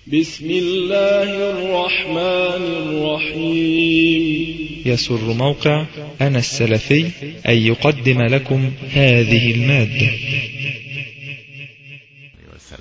بسم الله الرحمن الرحيم يسر موقع أنا السلفي أن يقدم لكم هذه المادة وسلم.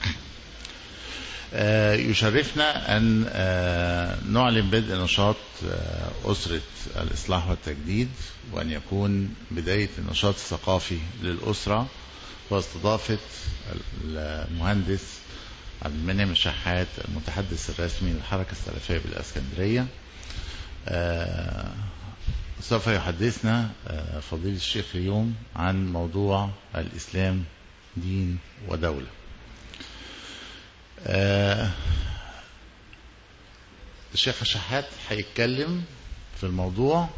آه، يشرفنا أن آه، نعلن بدء نشاط آه، أسرة الإصلاح والتجديد وأن يكون بداية النشاط الثقافي للأسرة واستضافة المهندس عبد المنعم الشحات المتحدث الرسمي للحركة السلفية بالإسكندرية آه، سوف يحدثنا آه، فضيلة الشيخ اليوم عن موضوع الإسلام دين ودولة آه، الشيخ الشحات هيتكلم في الموضوع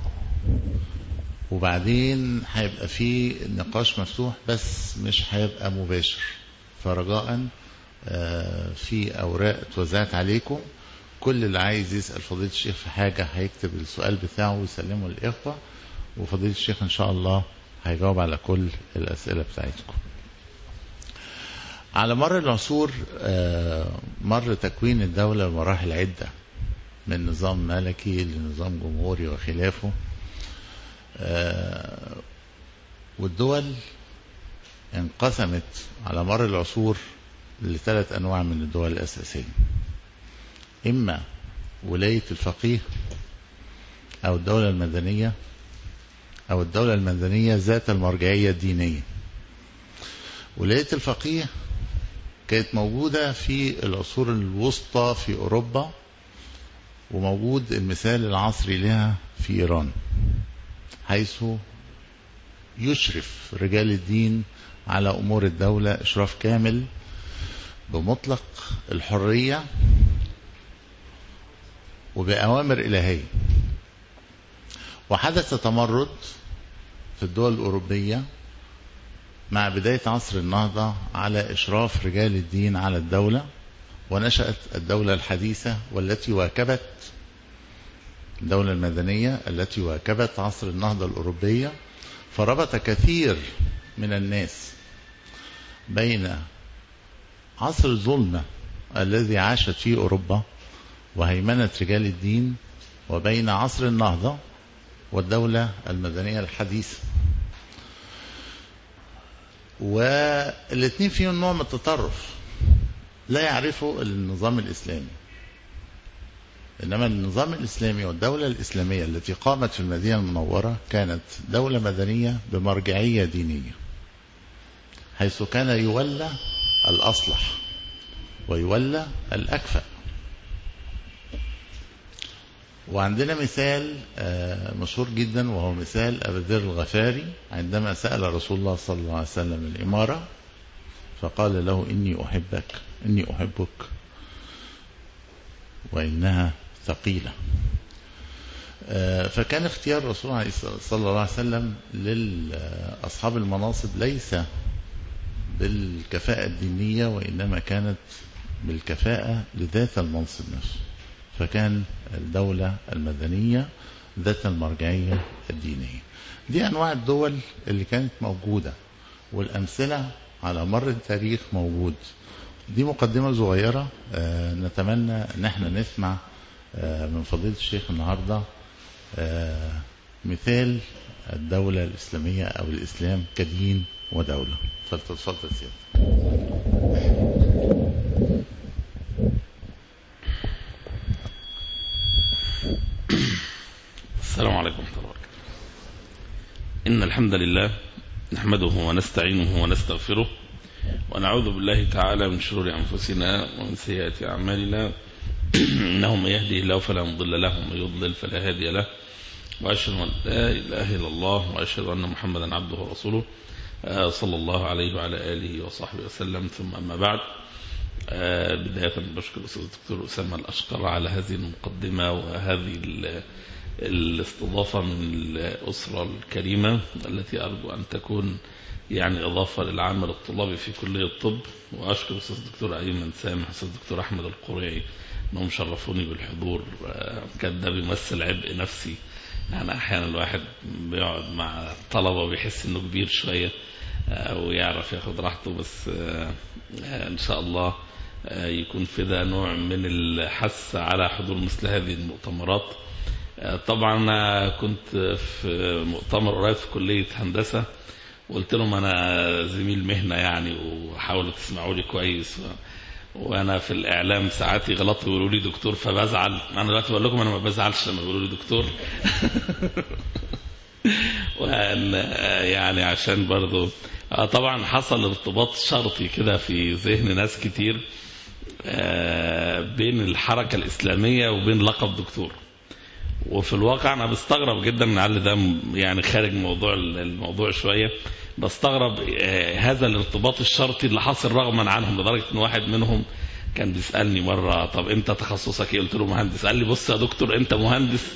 وبعدين هيبقى فيه نقاش مفتوح بس مش هيبقى مباشر فرجاء آه، في أوراق اتوزعت عليكم كل اللي عايز يسأل فضيلة الشيخ في حاجة هيكتب السؤال بتاعه ويسلمه للإخوة وفضيلة الشيخ إن شاء الله هيجاوب على كل الأسئلة بتاعتكم على مر العصور آه، مر تكوين الدولة بمراحل عدة من نظام ملكي لنظام جمهوري وخلافه آه، والدول انقسمت على مر العصور لثلاث أنواع من الدول الأساسية إما ولاية الفقيه أو الدولة المدنية أو الدولة المدنية ذات المرجعية الدينية ولاية الفقيه كانت موجودة في العصور الوسطى في أوروبا وموجود المثال العصري لها في إيران حيث يشرف رجال الدين على أمور الدولة إشراف كامل بمطلق الحرية وبأوامر إلهية وحدث تمرد في الدول الأوروبية مع بداية عصر النهضة على إشراف رجال الدين على الدولة ونشأت الدولة الحديثة والتي واكبت الدولة المدنية التي واكبت عصر النهضة الأوروبية فربط كثير من الناس بين عصر الظلمة الذي عاشت فيه أوروبا وهيمنة رجال الدين وبين عصر النهضة والدولة المدنية الحديثة والاثنين فيهم نوع من التطرف لا يعرفه النظام الإسلامي إنما النظام الإسلامي والدولة الإسلامية التي قامت في المدينة المنورة كانت دولة مدنية بمرجعية دينية حيث كان يولى الأصلح ويولى الأكفأ وعندنا مثال مشهور جدا وهو مثال أبي ذر الغفاري عندما سأل رسول الله صلى الله عليه وسلم الإمارة فقال له إني أحبك إني أحبك وإنها ثقيلة فكان اختيار رسول الله صلى الله عليه وسلم لأصحاب المناصب ليس بالكفاءة الدينية وإنما كانت بالكفاءة لذات المنصب نفسه فكان الدولة المدنية ذات المرجعية الدينية دي أنواع الدول اللي كانت موجودة والأمثلة على مر التاريخ موجود دي مقدمة صغيرة آه نتمنى ان احنا نسمع آه من فضيلة الشيخ النهاردة آه مثال الدولة الإسلامية أو الإسلام كدين ودولة فلتتفضل سيادة السلام عليكم ورحمة الله وبركاته إن الحمد لله نحمده ونستعينه ونستغفره ونعوذ بالله تعالى من شرور أنفسنا ومن سيئات أعمالنا إنه من يهدي الله فلا مضل له ومن يضلل فلا هادي له وأشهد أن لا إله إلا الله وأشهد أن محمدا عبده ورسوله صلى الله عليه وعلى آله وصحبه وسلم ثم أما بعد بداية بشكر الأستاذ الدكتور أسامة الأشقر على هذه المقدمة وهذه الاستضافة من الأسرة الكريمة التي أرجو أن تكون يعني إضافة للعمل الطلابي في كلية الطب وأشكر الأستاذ الدكتور أيمن سامح الأستاذ الدكتور أحمد القريعي أنهم شرفوني بالحضور كان ده بيمثل عبء نفسي يعني أحيانا الواحد بيقعد مع طلبة بيحس إنه كبير شوية ويعرف ياخد راحته بس إن شاء الله آه، يكون في ده نوع من الحث على حضور مثل هذه المؤتمرات آه، طبعا أنا كنت في مؤتمر قريب في كلية هندسة وقلت لهم أنا زميل مهنة يعني وحاولوا تسمعوا لي كويس و... وانا في الاعلام ساعات يغلطوا ويقولوا لي دكتور فبزعل انا دلوقتي بقول لكم انا ما بزعلش لما بيقولوا لي دكتور وأن يعني عشان برضو آه طبعا حصل ارتباط شرطي كده في ذهن ناس كتير آه بين الحركة الإسلامية وبين لقب دكتور وفي الواقع أنا بستغرب جدا من على ده يعني خارج موضوع الموضوع شوية بستغرب آه هذا الارتباط الشرطي اللي حصل رغما عنهم لدرجة ان واحد منهم كان بيسألني مرة طب انت تخصصك ايه قلت له مهندس قال لي بص يا دكتور انت مهندس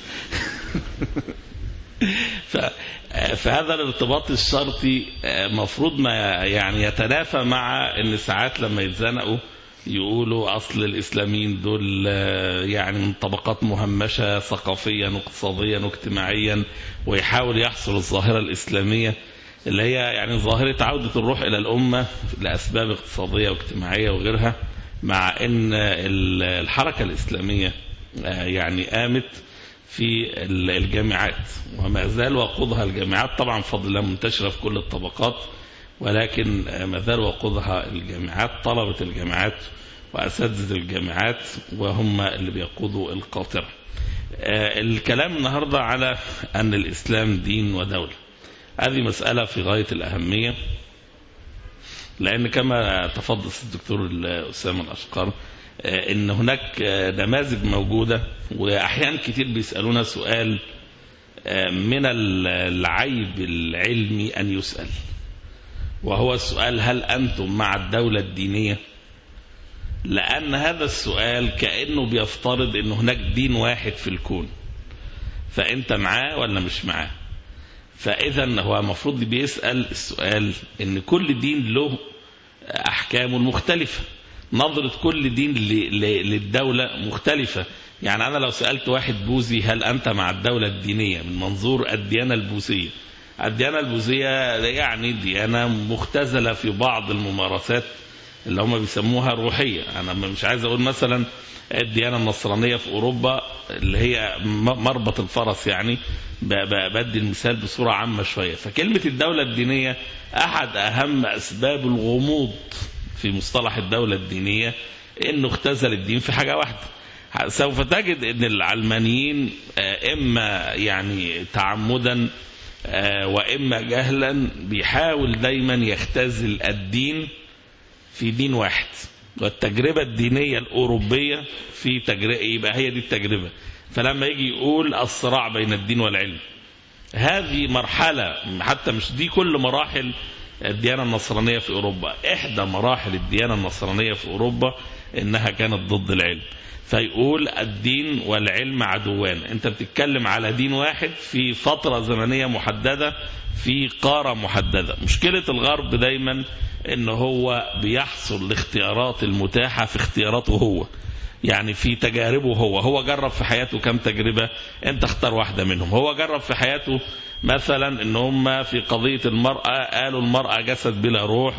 ف فهذا الارتباط الشرطي مفروض ما يعني يتنافى مع ان ساعات لما يتزنقوا يقولوا اصل الاسلاميين دول يعني من طبقات مهمشه ثقافيا واقتصاديا واجتماعيا ويحاول يحصر الظاهره الاسلاميه اللي هي يعني ظاهره عوده الروح الى الامه لاسباب اقتصاديه واجتماعيه وغيرها مع ان الحركه الاسلاميه يعني قامت في الجامعات وما زال وقودها الجامعات طبعا فضل الله منتشرة في كل الطبقات ولكن ما زال وقودها الجامعات طلبة الجامعات وأساتذة الجامعات وهم اللي بيقودوا القاطرة الكلام النهاردة على أن الإسلام دين ودولة هذه مسألة في غاية الأهمية لأن كما تفضل الدكتور أسامة الأشقر ان هناك نماذج موجودة واحيانا كتير بيسألونا سؤال من العيب العلمي ان يسأل وهو السؤال هل انتم مع الدولة الدينية لان هذا السؤال كأنه بيفترض ان هناك دين واحد في الكون فانت معاه ولا مش معاه فاذا هو المفروض بيسأل السؤال ان كل دين له احكامه المختلفه نظرة كل دين للدولة مختلفة يعني أنا لو سألت واحد بوذي هل أنت مع الدولة الدينية من منظور الديانة البوذية الديانة البوذية يعني ديانة مختزلة في بعض الممارسات اللي هم بيسموها روحية أنا مش عايز أقول مثلا الديانة النصرانية في أوروبا اللي هي مربط الفرس يعني بدي المثال بصورة عامة شوية فكلمة الدولة الدينية أحد أهم أسباب الغموض في مصطلح الدولة الدينية انه اختزل الدين في حاجة واحدة سوف تجد ان العلمانيين اما يعني تعمدا واما جهلا بيحاول دايما يختزل الدين في دين واحد والتجربة الدينية الأوروبية في تجربة يبقى هي دي التجربة فلما يجي يقول الصراع بين الدين والعلم هذه مرحلة حتى مش دي كل مراحل الديانة النصرانية في أوروبا إحدى مراحل الديانة النصرانية في أوروبا إنها كانت ضد العلم فيقول الدين والعلم عدوان أنت بتتكلم على دين واحد في فترة زمنية محددة في قارة محددة مشكلة الغرب دايما إن هو بيحصل الاختيارات المتاحة في اختياراته هو يعني في تجاربه هو هو جرب في حياته كم تجربة انت اختار واحدة منهم هو جرب في حياته مثلا ان هم في قضية المرأة قالوا المرأة جسد بلا روح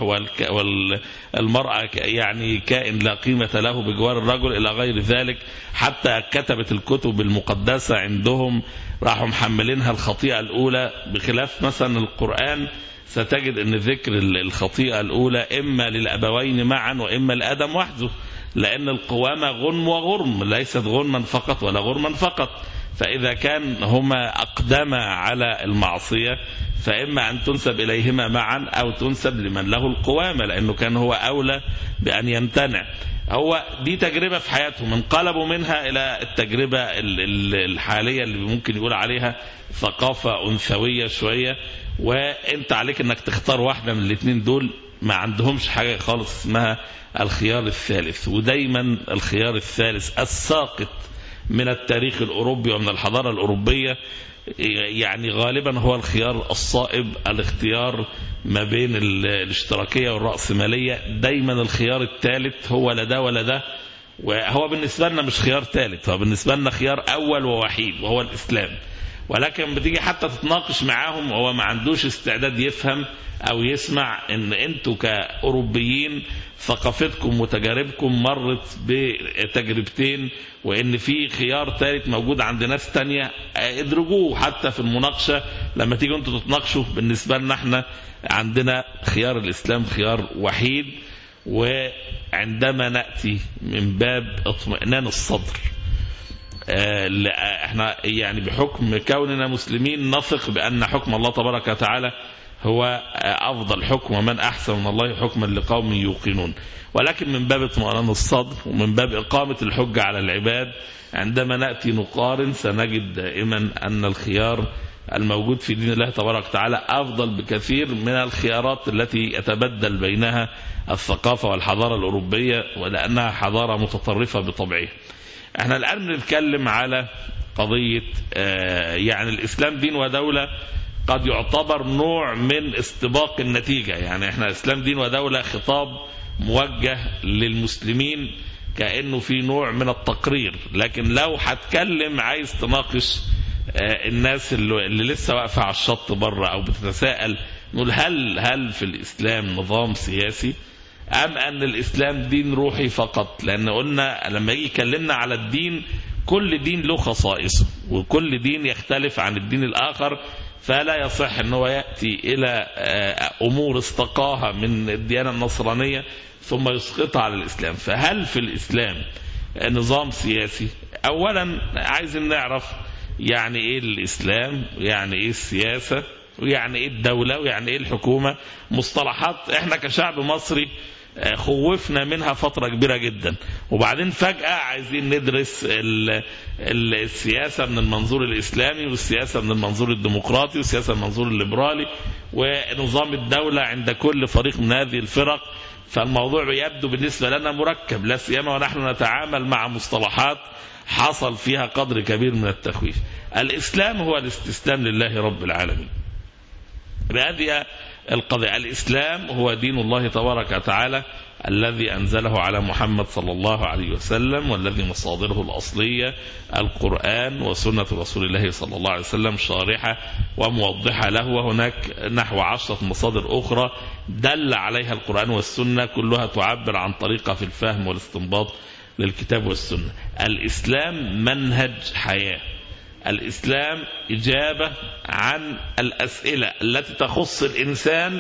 والمرأة يعني كائن لا قيمة له بجوار الرجل الى غير ذلك حتى كتبت الكتب المقدسة عندهم راحوا محملينها الخطيئة الاولى بخلاف مثلا القرآن ستجد ان ذكر الخطيئة الاولى اما للابوين معا واما لادم وحده لأن القوامة غنم وغرم ليست غنما فقط ولا غرما فقط فإذا كان هما أقدما على المعصية فإما أن تنسب إليهما معا أو تنسب لمن له القوامة لأنه كان هو أولى بأن يمتنع هو دي تجربة في حياتهم انقلبوا منها إلى التجربة الحالية اللي ممكن يقول عليها ثقافة أنثوية شوية وانت عليك انك تختار واحدة من الاثنين دول ما عندهمش حاجة خالص اسمها الخيار الثالث ودايما الخيار الثالث الساقط من التاريخ الأوروبي ومن الحضارة الأوروبية يعني غالبا هو الخيار الصائب الاختيار ما بين الاشتراكية والرأسمالية دايما الخيار الثالث هو لا ده ولا ده وهو بالنسبة لنا مش خيار ثالث هو بالنسبة لنا خيار أول ووحيد وهو الإسلام ولكن بتيجي حتى تتناقش معاهم هو ما عندوش استعداد يفهم او يسمع ان انتوا كاوروبيين ثقافتكم وتجاربكم مرت بتجربتين وان في خيار ثالث موجود عند ناس تانية ادرجوه حتى في المناقشه لما تيجوا انتوا تتناقشوا بالنسبه لنا احنا عندنا خيار الاسلام خيار وحيد وعندما ناتي من باب اطمئنان الصدر آه، لا- احنا يعني بحكم كوننا مسلمين نثق بان حكم الله تبارك وتعالى هو آه، افضل حكم ومن احسن من الله حكما لقوم يوقنون ولكن من باب اطمئنان الصدر ومن باب اقامه الحجه على العباد عندما ناتي نقارن سنجد دائما ان الخيار الموجود في دين الله تبارك وتعالى افضل بكثير من الخيارات التي يتبدل بينها الثقافه والحضاره الاوروبيه ولانها حضاره متطرفه بطبعها. احنا الان بنتكلم على قضيه آه، يعني الاسلام دين ودوله قد يعتبر نوع من استباق النتيجه يعني احنا اسلام دين ودوله خطاب موجه للمسلمين كانه في نوع من التقرير لكن لو هتكلم عايز تناقش آه، الناس اللي, اللي لسه واقفه على الشط بره او بتتساءل نقول هل هل في الاسلام نظام سياسي أم أن الإسلام دين روحي فقط لأن قلنا لما يجي يكلمنا على الدين كل دين له خصائصه وكل دين يختلف عن الدين الآخر فلا يصح أن هو يأتي إلى آه، أمور استقاها من الديانة النصرانية ثم يسقطها على الإسلام فهل في الإسلام نظام سياسي أولا عايزين نعرف يعني إيه الإسلام يعني إيه السياسة ويعني ايه الدولة ويعني ايه الحكومة مصطلحات احنا كشعب مصري آه، خوفنا منها فترة كبيرة جدا وبعدين فجأة عايزين ندرس ال ال السياسة من المنظور الإسلامي والسياسة من المنظور الديمقراطي والسياسة من المنظور الليبرالي ونظام الدولة عند كل فريق من هذه الفرق فالموضوع يبدو بالنسبة لنا مركب لا سيما ونحن نتعامل مع مصطلحات حصل فيها قدر كبير من التخويف الإسلام هو الاستسلام لله رب العالمين بهذه القضية الإسلام هو دين الله تبارك وتعالى الذي أنزله على محمد صلى الله عليه وسلم والذي مصادره الأصلية القرآن وسنة رسول الله صلى الله عليه وسلم شارحة وموضحة له وهناك نحو عشرة مصادر أخرى دل عليها القرآن والسنة كلها تعبر عن طريقة في الفهم والاستنباط للكتاب والسنة الإسلام منهج حياة الإسلام إجابة عن الأسئلة التي تخص الإنسان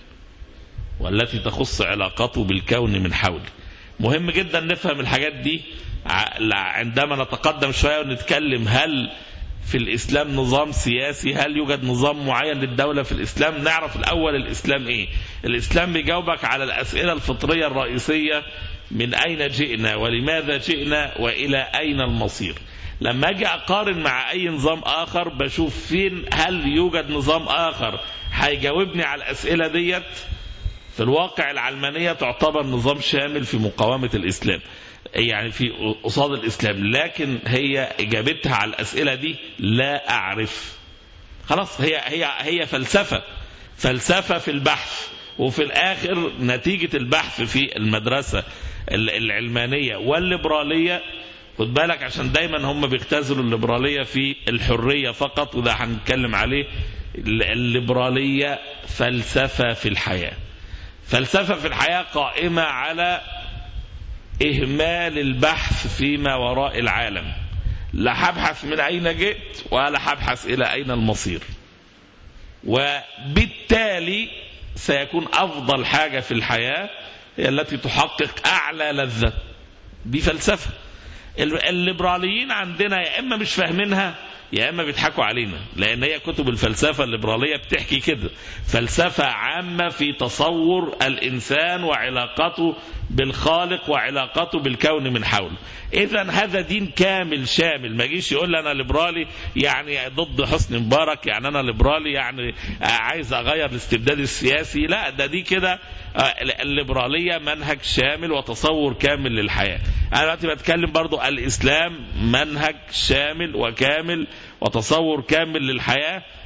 والتي تخص علاقته بالكون من حوله مهم جدا نفهم الحاجات دي ع- عندما نتقدم شوية ونتكلم هل في الإسلام نظام سياسي هل يوجد نظام معين للدولة في الإسلام نعرف الأول الإسلام إيه الإسلام بيجاوبك على الأسئلة الفطرية الرئيسية من أين جئنا ولماذا جئنا وإلى أين المصير لما أجي أقارن مع أي نظام آخر بشوف فين هل يوجد نظام آخر هيجاوبني على الأسئلة ديت في الواقع العلمانية تعتبر نظام شامل في مقاومة الإسلام يعني في قصاد الإسلام لكن هي إجابتها على الأسئلة دي لا أعرف خلاص هي هي هي فلسفة فلسفة في البحث وفي الآخر نتيجة البحث في المدرسة ال- العلمانية والليبرالية خد بالك عشان دايما هم بيختزلوا الليبرالية في الحرية فقط وده هنتكلم عليه ال- الليبرالية فلسفة في الحياة فلسفة في الحياة قائمة على إهمال البحث فيما وراء العالم لا هبحث من أين جئت ولا هبحث إلى أين المصير وبالتالي سيكون أفضل حاجة في الحياة هي التي تحقق أعلى لذة دي فلسفة ال- الليبراليين عندنا يا إما مش فاهمينها يا إما بيضحكوا علينا لأن هي كتب الفلسفة الليبرالية بتحكي كده فلسفة عامة في تصور الإنسان وعلاقته بالخالق وعلاقته بالكون من حوله إذا هذا دين كامل شامل ما يجيش يقول لي أنا ليبرالي يعني ضد حسني مبارك يعني أنا ليبرالي يعني عايز أغير الاستبداد السياسي لا ده دي كده آه، الليبرالية منهج شامل وتصور كامل للحياة أنا دلوقتي بتكلم برضو الإسلام منهج شامل وكامل وتصور كامل للحياة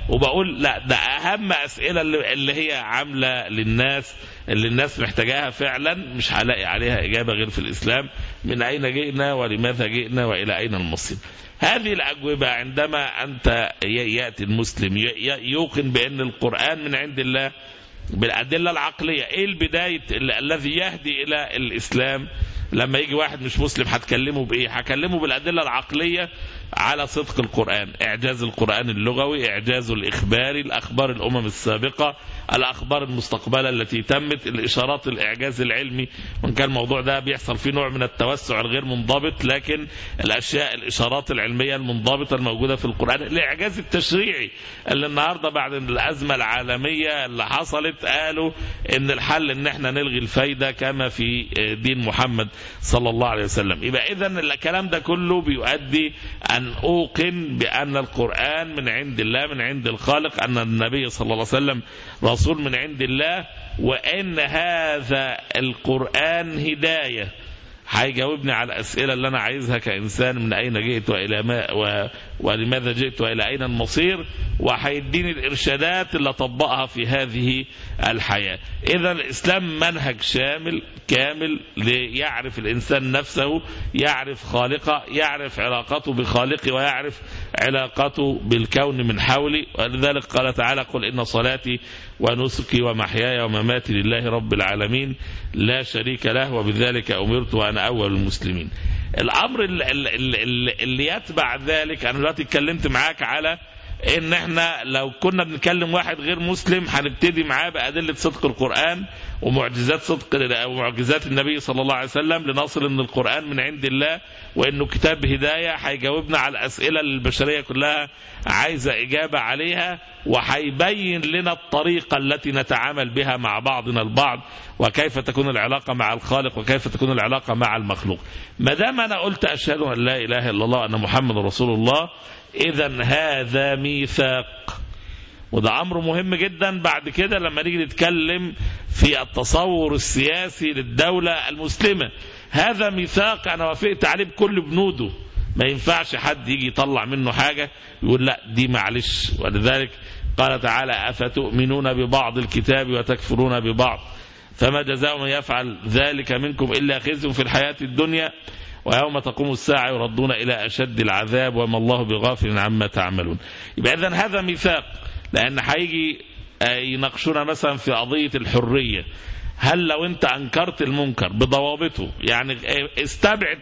وبقول لا ده اهم اسئله اللي اللي هي عامله للناس اللي الناس محتاجاها فعلا مش هلاقي عليها اجابه غير في الاسلام من اين جئنا ولماذا جئنا والى اين المصير هذه الأجوبة عندما أنت ي- يأتي المسلم ي- ي- يوقن بأن القرآن من عند الله بالأدلة العقلية إيه البداية ال- الذي يهدي إلى الإسلام لما يجي واحد مش مسلم هتكلمه بإيه هكلمه بالأدلة العقلية على صدق القرآن إعجاز القرآن اللغوي إعجازه الإخباري الأخبار الأمم السابقة الأخبار المستقبلة التي تمت الإشارات الإعجاز العلمي وإن كان الموضوع ده بيحصل فيه نوع من التوسع الغير منضبط لكن الأشياء الإشارات العلمية المنضبطة الموجودة في القرآن الإعجاز التشريعي اللي النهاردة بعد الأزمة العالمية اللي حصلت قالوا إن الحل إن احنا نلغي الفايدة كما في دين محمد صلى الله عليه وسلم يبقى إذا الكلام ده كله بيؤدي أن أوقن بأن القرآن من عند الله من عند الخالق أن النبي صلى الله عليه وسلم رسول من عند الله وأن هذا القرآن هداية هيجاوبني على الأسئلة اللي أنا عايزها كإنسان من أين جئت وإلى ما و... ولماذا جئت وإلى أين المصير وهيديني الإرشادات اللي أطبقها في هذه الحياة إذا الإسلام منهج شامل كامل ليعرف الإنسان نفسه يعرف خالقه يعرف علاقته بخالقه ويعرف علاقته بالكون من حوله ولذلك قال تعالى قل إن صلاتي ونسكي ومحياي ومماتي لله رب العالمين لا شريك له وبذلك أمرت وأنا أول المسلمين الأمر اللي, اللي, اللي يتبع ذلك أنا دلوقتي اتكلمت معاك على ان احنا لو كنا بنكلم واحد غير مسلم هنبتدي معاه بادله صدق القران ومعجزات صدق ومعجزات النبي صلى الله عليه وسلم لنصل ان القران من عند الله وانه كتاب هدايه هيجاوبنا على الاسئله اللي البشريه كلها عايزه اجابه عليها وهيبين لنا الطريقه التي نتعامل بها مع بعضنا البعض وكيف تكون العلاقه مع الخالق وكيف تكون العلاقه مع المخلوق ما دام انا قلت اشهد ان لا اله الا الله ان محمد رسول الله اذا هذا ميثاق وده امر مهم جدا بعد كده لما نيجي نتكلم في التصور السياسي للدوله المسلمه هذا ميثاق انا وافقت عليه بكل بنوده ما ينفعش حد يجي يطلع منه حاجه يقول لا دي معلش ولذلك قال تعالى افتؤمنون ببعض الكتاب وتكفرون ببعض فما جزاء من يفعل ذلك منكم الا خزي في الحياه الدنيا ويوم تقوم الساعة يردون إلى أشد العذاب وما الله بغافل عما تعملون يبقى إذن هذا ميثاق لأن هيجي يناقشونا مثلا في قضية الحرية هل لو أنت أنكرت المنكر بضوابطه يعني استبعد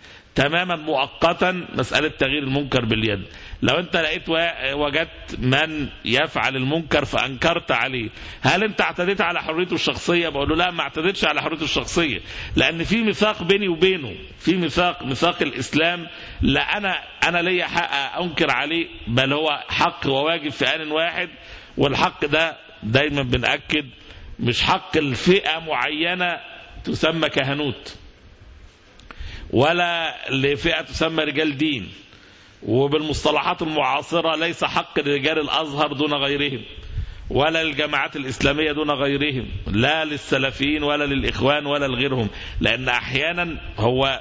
تماما مؤقتا مسألة تغيير المنكر باليد لو انت لقيت وجدت من يفعل المنكر فانكرت عليه هل انت اعتديت على حريته الشخصيه بقول له لا ما اعتديتش على حريته الشخصيه لان في ميثاق بيني وبينه في ميثاق ميثاق الاسلام لا انا انا ليا حق انكر عليه بل هو حق وواجب في ان واحد والحق ده دايما بناكد مش حق الفئه معينه تسمى كهنوت ولا لفئه تسمى رجال دين وبالمصطلحات المعاصرة ليس حق لرجال الأزهر دون غيرهم ولا للجماعات الإسلامية دون غيرهم لا للسلفيين ولا للإخوان ولا لغيرهم لأن أحيانا هو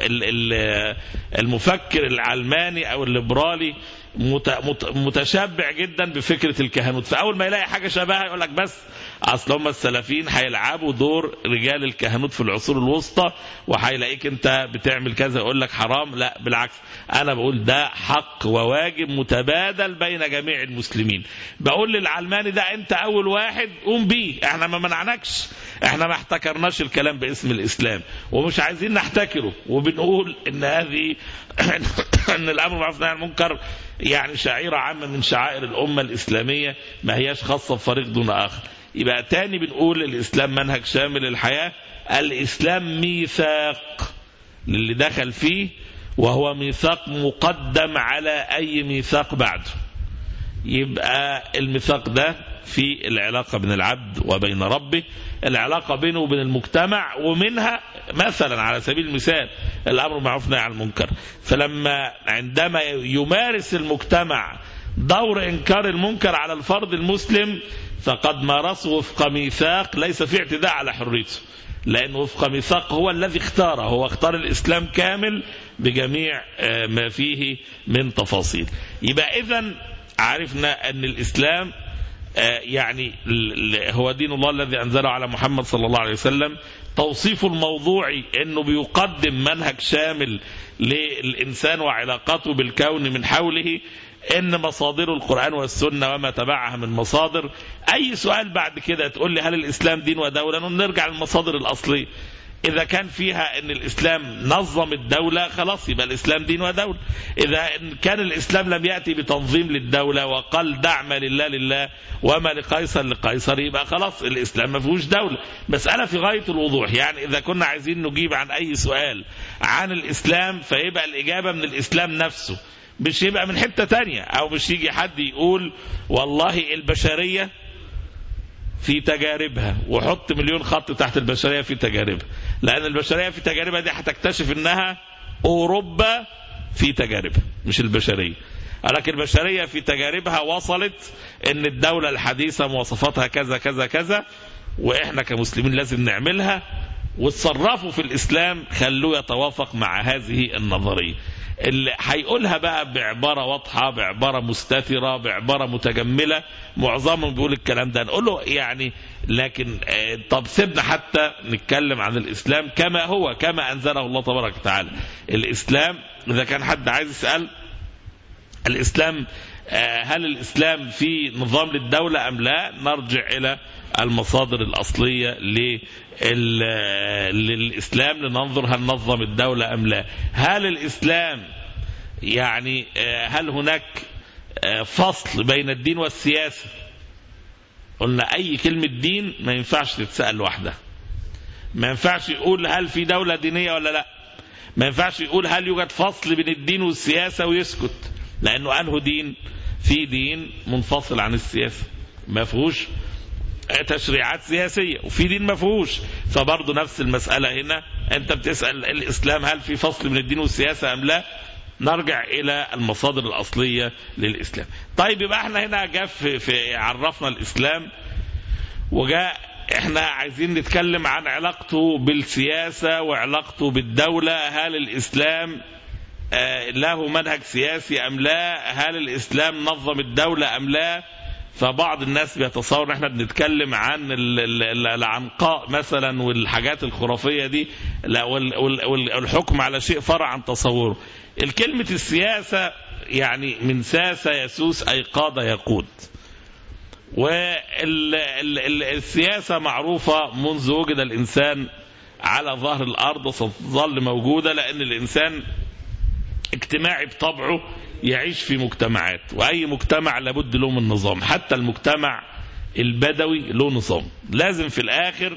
المفكر العلماني أو الليبرالي متشبع جدا بفكرة الكهنوت فأول ما يلاقي حاجة شبهها يقول لك بس أصل هم السلفيين هيلعبوا دور رجال الكهنوت في العصور الوسطى وهيلاقيك أنت بتعمل كذا يقول لك حرام لا بالعكس أنا بقول ده حق وواجب متبادل بين جميع المسلمين بقول للعلماني ده أنت أول واحد قوم بيه احنا ما منعناكش احنا ما احتكرناش الكلام باسم الإسلام ومش عايزين نحتكره وبنقول ان هذه ان الامر بالمعروف والنهي عن المنكر يعني شعيرة عامة من شعائر الأمة الإسلامية ما هياش خاصة بفريق دون آخر يبقى تاني بنقول الإسلام منهج شامل للحياة الإسلام ميثاق للي دخل فيه وهو ميثاق مقدم على أي ميثاق بعده يبقى الميثاق ده في العلاقة بين العبد وبين ربه العلاقة بينه وبين المجتمع ومنها مثلا على سبيل المثال الأمر بالمعروف والنهي عن المنكر فلما عندما يمارس المجتمع دور إنكار المنكر على الفرد المسلم فقد مارسه وفق ميثاق ليس في اعتداء على حريته لأن وفق ميثاق هو الذي اختاره هو اختار الإسلام كامل بجميع ما فيه من تفاصيل يبقى إذا عرفنا أن الإسلام آه، يعني ال- ال- هو دين الله الذي أنزله على محمد صلى الله عليه وسلم توصيفه الموضوعي أنه بيقدم منهج شامل للإنسان وعلاقته بالكون من حوله ان مصادر القرآن والسنة وما تبعها من مصادر اي سؤال بعد كده تقول لي هل الاسلام دين ودولة نرجع للمصادر الاصلية اذا كان فيها ان الاسلام نظم الدولة خلاص يبقى الاسلام دين ودولة اذا إن كان الاسلام لم يأتي بتنظيم للدولة وقال دعم لله لله وما لقيصر لقيصر يبقى خلاص الاسلام ما فيهوش دولة مسألة في غاية الوضوح يعني اذا كنا عايزين نجيب عن اي سؤال عن الاسلام فيبقى الاجابة من الاسلام نفسه مش يبقى من حتة تانية او مش يجي حد يقول والله البشرية في تجاربها وحط مليون خط تحت البشرية في تجاربها لأن البشرية في تجاربها دي هتكتشف إنها أوروبا في تجاربها مش البشرية لكن البشرية في تجاربها وصلت إن الدولة الحديثة مواصفاتها كذا كذا كذا وإحنا كمسلمين لازم نعملها وتصرفوا في الإسلام خلوه يتوافق مع هذه النظرية اللي هيقولها بقى بعبارة واضحة بعبارة مستترة بعبارة متجملة معظمهم بيقول الكلام ده نقول له يعني لكن آه، طب سيبنا حتى نتكلم عن الإسلام كما هو كما أنزله الله تبارك وتعالى الإسلام إذا كان حد عايز يسأل الإسلام آه، هل الإسلام في نظام للدولة أم لا نرجع إلى المصادر الأصلية لل- للإسلام لننظر هل نظم الدولة أم لا هل الإسلام يعني آه، هل هناك آه، فصل بين الدين والسياسة قلنا أي كلمة دين ما ينفعش تتسأل لوحدها ما ينفعش يقول هل في دولة دينية ولا لا ما ينفعش يقول هل يوجد فصل بين الدين والسياسة ويسكت لأنه أنه دين في دين منفصل عن السياسة ما فيهوش تشريعات سياسية وفي دين ما فيهوش فبرضه نفس المسألة هنا أنت بتسأل الإسلام هل في فصل من الدين والسياسة أم لا نرجع إلى المصادر الأصلية للإسلام طيب يبقى احنا هنا جاء في, في عرفنا الإسلام وجاء احنا عايزين نتكلم عن علاقته بالسياسة وعلاقته بالدولة هل الإسلام آه، له منهج سياسي أم لا هل الإسلام نظم الدولة أم لا فبعض الناس بيتصور ان احنا بنتكلم عن ال- ال- العنقاء مثلا والحاجات الخرافية دي لا وال- وال- وال- والحكم على شيء فرع عن تصوره الكلمة السياسة يعني من ساس يسوس أي قاد يقود والسياسة معروفة منذ وجد الإنسان على ظهر الأرض ستظل موجودة لأن الإنسان اجتماعي بطبعه يعيش في مجتمعات وأي مجتمع لابد له من نظام حتى المجتمع البدوي له نظام لازم في الآخر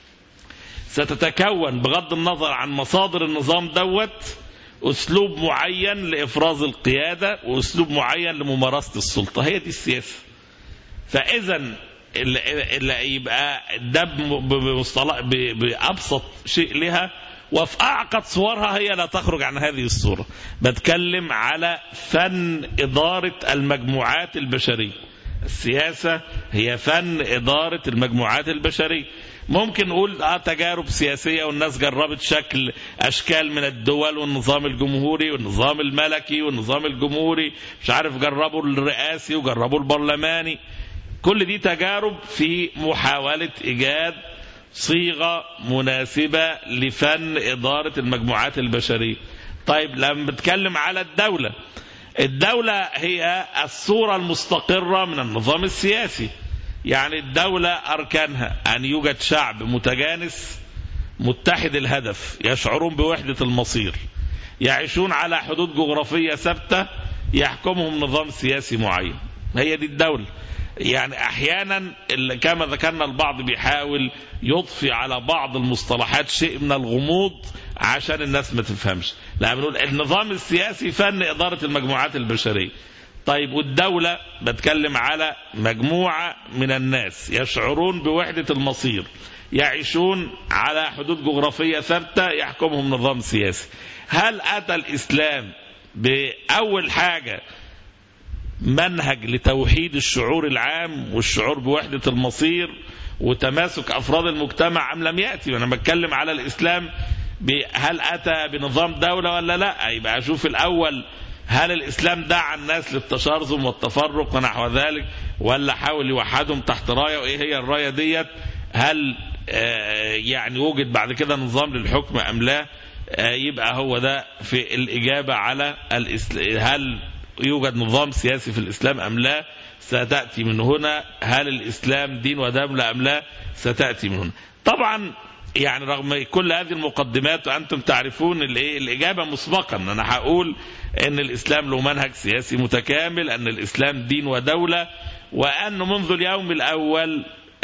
ستتكون بغض النظر عن مصادر النظام دوت أسلوب معين لإفراز القيادة وأسلوب معين لممارسة السلطة هي دي السياسة فاذا اللي اللي يبقى ده بم- بمصطلح ب- بابسط شيء لها وفي اعقد صورها هي لا تخرج عن هذه الصوره بتكلم على فن اداره المجموعات البشريه السياسه هي فن اداره المجموعات البشريه ممكن نقول اه تجارب سياسيه والناس جربت شكل اشكال من الدول والنظام الجمهوري والنظام الملكي والنظام الجمهوري مش عارف جربوا الرئاسي وجربوا البرلماني كل دي تجارب في محاولة إيجاد صيغة مناسبة لفن إدارة المجموعات البشرية طيب لما بتكلم على الدولة الدولة هي الصورة المستقرة من النظام السياسي يعني الدولة أركانها أن يوجد شعب متجانس متحد الهدف يشعرون بوحدة المصير يعيشون على حدود جغرافية ثابتة يحكمهم نظام سياسي معين هي دي الدولة يعني احيانا اللي كما ذكرنا البعض بيحاول يضفي على بعض المصطلحات شيء من الغموض عشان الناس ما تفهمش لا بنقول النظام السياسي فن اداره المجموعات البشريه طيب والدولة بتكلم على مجموعة من الناس يشعرون بوحدة المصير يعيشون على حدود جغرافية ثابتة يحكمهم نظام سياسي هل أتى الإسلام بأول حاجة منهج لتوحيد الشعور العام والشعور بوحدة المصير وتماسك أفراد المجتمع أم لم يأتي وأنا بتكلم على الإسلام ب- هل أتى بنظام دولة ولا لا يبقى أشوف الأول هل الإسلام دعا الناس للتشرذم والتفرق ونحو ذلك ولا حاول يوحدهم تحت راية وإيه هي الراية ديت هل آه، يعني وجد بعد كده نظام للحكم أم لا آه، يبقى هو ده في الإجابة على الإسل... هل يوجد نظام سياسي في الإسلام أم لا ستأتي من هنا هل الإسلام دين ودولة أم لا ستأتي من هنا طبعا يعني رغم كل هذه المقدمات وأنتم تعرفون الإيه؟ الإجابة مسبقا أنا هقول أن الإسلام له منهج سياسي متكامل أن الإسلام دين ودولة وأنه منذ اليوم الأول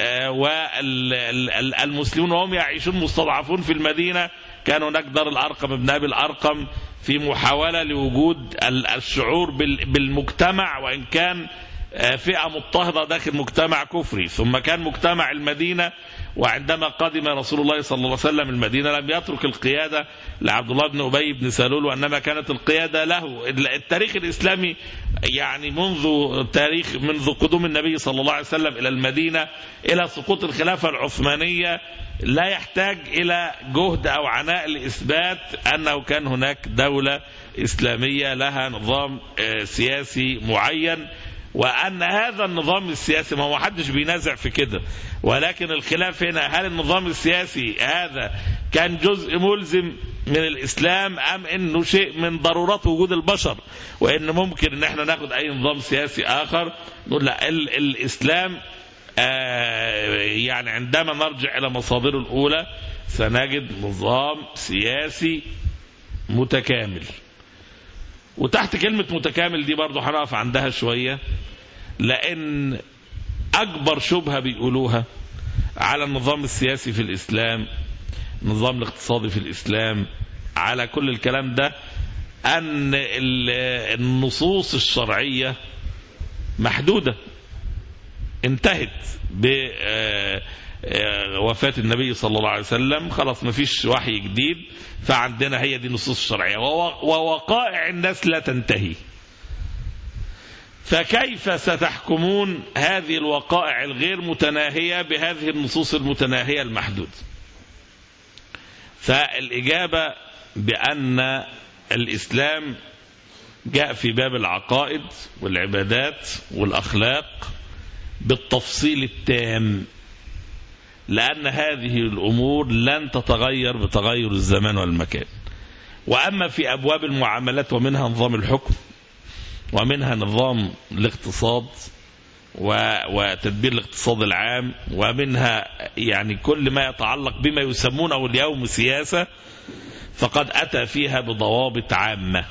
والمسلمون وهم يعيشون مستضعفون في المدينة كان هناك دار الأرقم ابن أبي الأرقم في محاولة لوجود ال- الشعور بال- بالمجتمع وإن كان آه، فئة مضطهدة داخل مجتمع كفري ثم كان مجتمع المدينة وعندما قدم رسول الله صلى الله عليه وسلم المدينة لم يترك القيادة لعبد الله بن أبي بن سلول وإنما كانت القيادة له التاريخ الإسلامي يعني منذ تاريخ منذ قدوم النبي صلى الله عليه وسلم إلى المدينة إلى سقوط الخلافة العثمانية لا يحتاج إلى جهد أو عناء لإثبات أنه كان هناك دولة إسلامية لها نظام آه، سياسي معين وأن هذا النظام السياسي ما هو حدش بينازع في كده ولكن الخلاف هنا هل النظام السياسي هذا كان جزء ملزم من الإسلام أم أنه شيء من ضرورات وجود البشر وأن ممكن أن احنا ناخد أي نظام سياسي آخر نقول لا ال الإسلام آه يعني عندما نرجع إلى مصادره الأولى سنجد نظام سياسي متكامل وتحت كلمة متكامل دي برضو هنقف عندها شوية لأن أكبر شبهة بيقولوها على النظام السياسي في الإسلام النظام الاقتصادي في الإسلام على كل الكلام ده أن ال- النصوص الشرعية محدودة انتهت بوفاة النبي صلى الله عليه وسلم خلاص ما فيش وحي جديد فعندنا هي دي النصوص الشرعية وو- ووقائع الناس لا تنتهي فكيف ستحكمون هذه الوقائع الغير متناهية بهذه النصوص المتناهية المحدودة فالإجابة بأن الإسلام جاء في باب العقائد والعبادات والأخلاق بالتفصيل التام لأن هذه الأمور لن تتغير بتغير الزمان والمكان وأما في أبواب المعاملات ومنها نظام الحكم ومنها نظام الاقتصاد و- وتدبير الاقتصاد العام ومنها يعني كل ما يتعلق بما يسمونه اليوم سياسة فقد أتى فيها بضوابط عامة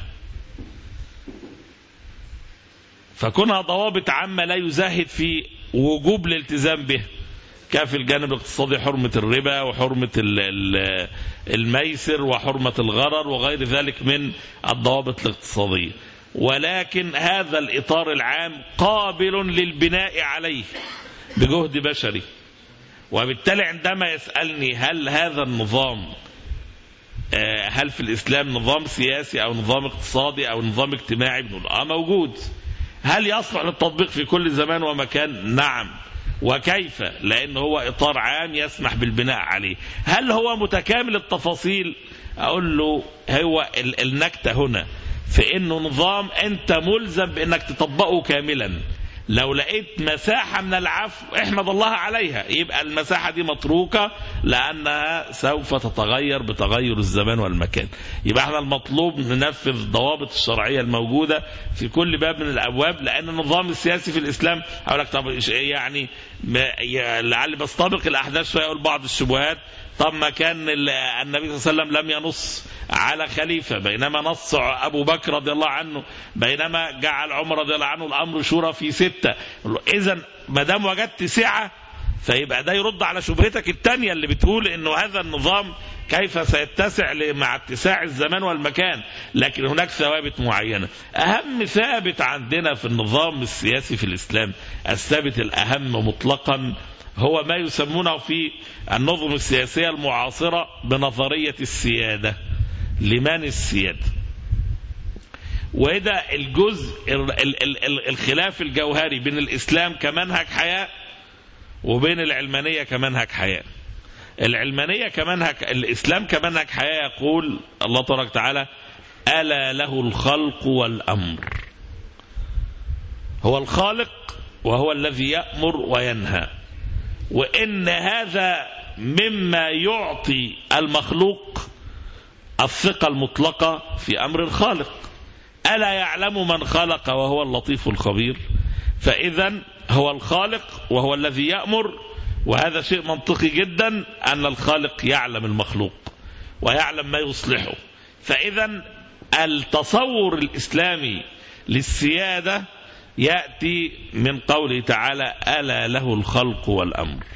فكونها ضوابط عامة لا يزهد في وجوب الالتزام بها كفي الجانب الاقتصادي حرمة الربا وحرمة ال- ال- الميسر وحرمة الغرر وغير ذلك من الضوابط الاقتصادية ولكن هذا الإطار العام قابل للبناء عليه بجهد بشري وبالتالي عندما يسألني هل هذا النظام آه، هل في الإسلام نظام سياسي أو نظام اقتصادي أو نظام اجتماعي بنقول آه موجود هل يصلح للتطبيق في كل زمان ومكان نعم وكيف لأن هو إطار عام يسمح بالبناء عليه هل هو متكامل التفاصيل أقول له هو ال- النكتة هنا في أنه نظام أنت ملزم بأنك تطبقه كاملا لو لقيت مساحة من العفو احمد الله عليها يبقى المساحة دي متروكة لأنها سوف تتغير بتغير الزمان والمكان يبقى احنا المطلوب ننفذ الضوابط الشرعية الموجودة في كل باب من الأبواب لأن النظام السياسي في الإسلام أقول لك طب إيش- يعني ما- يا- لعل بستبق الأحداث شوية أقول بعض الشبهات طب ما كان ال- النبي صلى الله عليه وسلم لم ينص على خليفة بينما نص أبو بكر رضي الله عنه بينما جعل عمر رضي الله عنه الأمر شورى في ستة إذا ما دام وجدت سعة فيبقى ده يرد على شبهتك الثانية اللي بتقول انه هذا النظام كيف سيتسع ل- مع اتساع الزمان والمكان لكن هناك ثوابت معينة اهم ثابت عندنا في النظام السياسي في الاسلام الثابت الاهم مطلقا هو ما يسمونه في النظم السياسية المعاصرة بنظرية السيادة لمن السيادة وده الجزء ال- ال- ال- ال- الخلاف الجوهري بين الإسلام كمنهج حياة وبين العلمانية كمنهج حياة العلمانية كمنهج الإسلام كمنهج حياة يقول الله تبارك وتعالى ألا له الخلق والأمر هو الخالق وهو الذي يأمر وينهى وإن هذا مما يعطي المخلوق الثقة المطلقة في أمر الخالق ألا يعلم من خلق وهو اللطيف الخبير فإذا هو الخالق وهو الذي يأمر وهذا شيء منطقي جدا أن الخالق يعلم المخلوق ويعلم ما يصلحه فإذا التصور الإسلامي للسيادة يأتي من قوله تعالى ألا له الخلق والأمر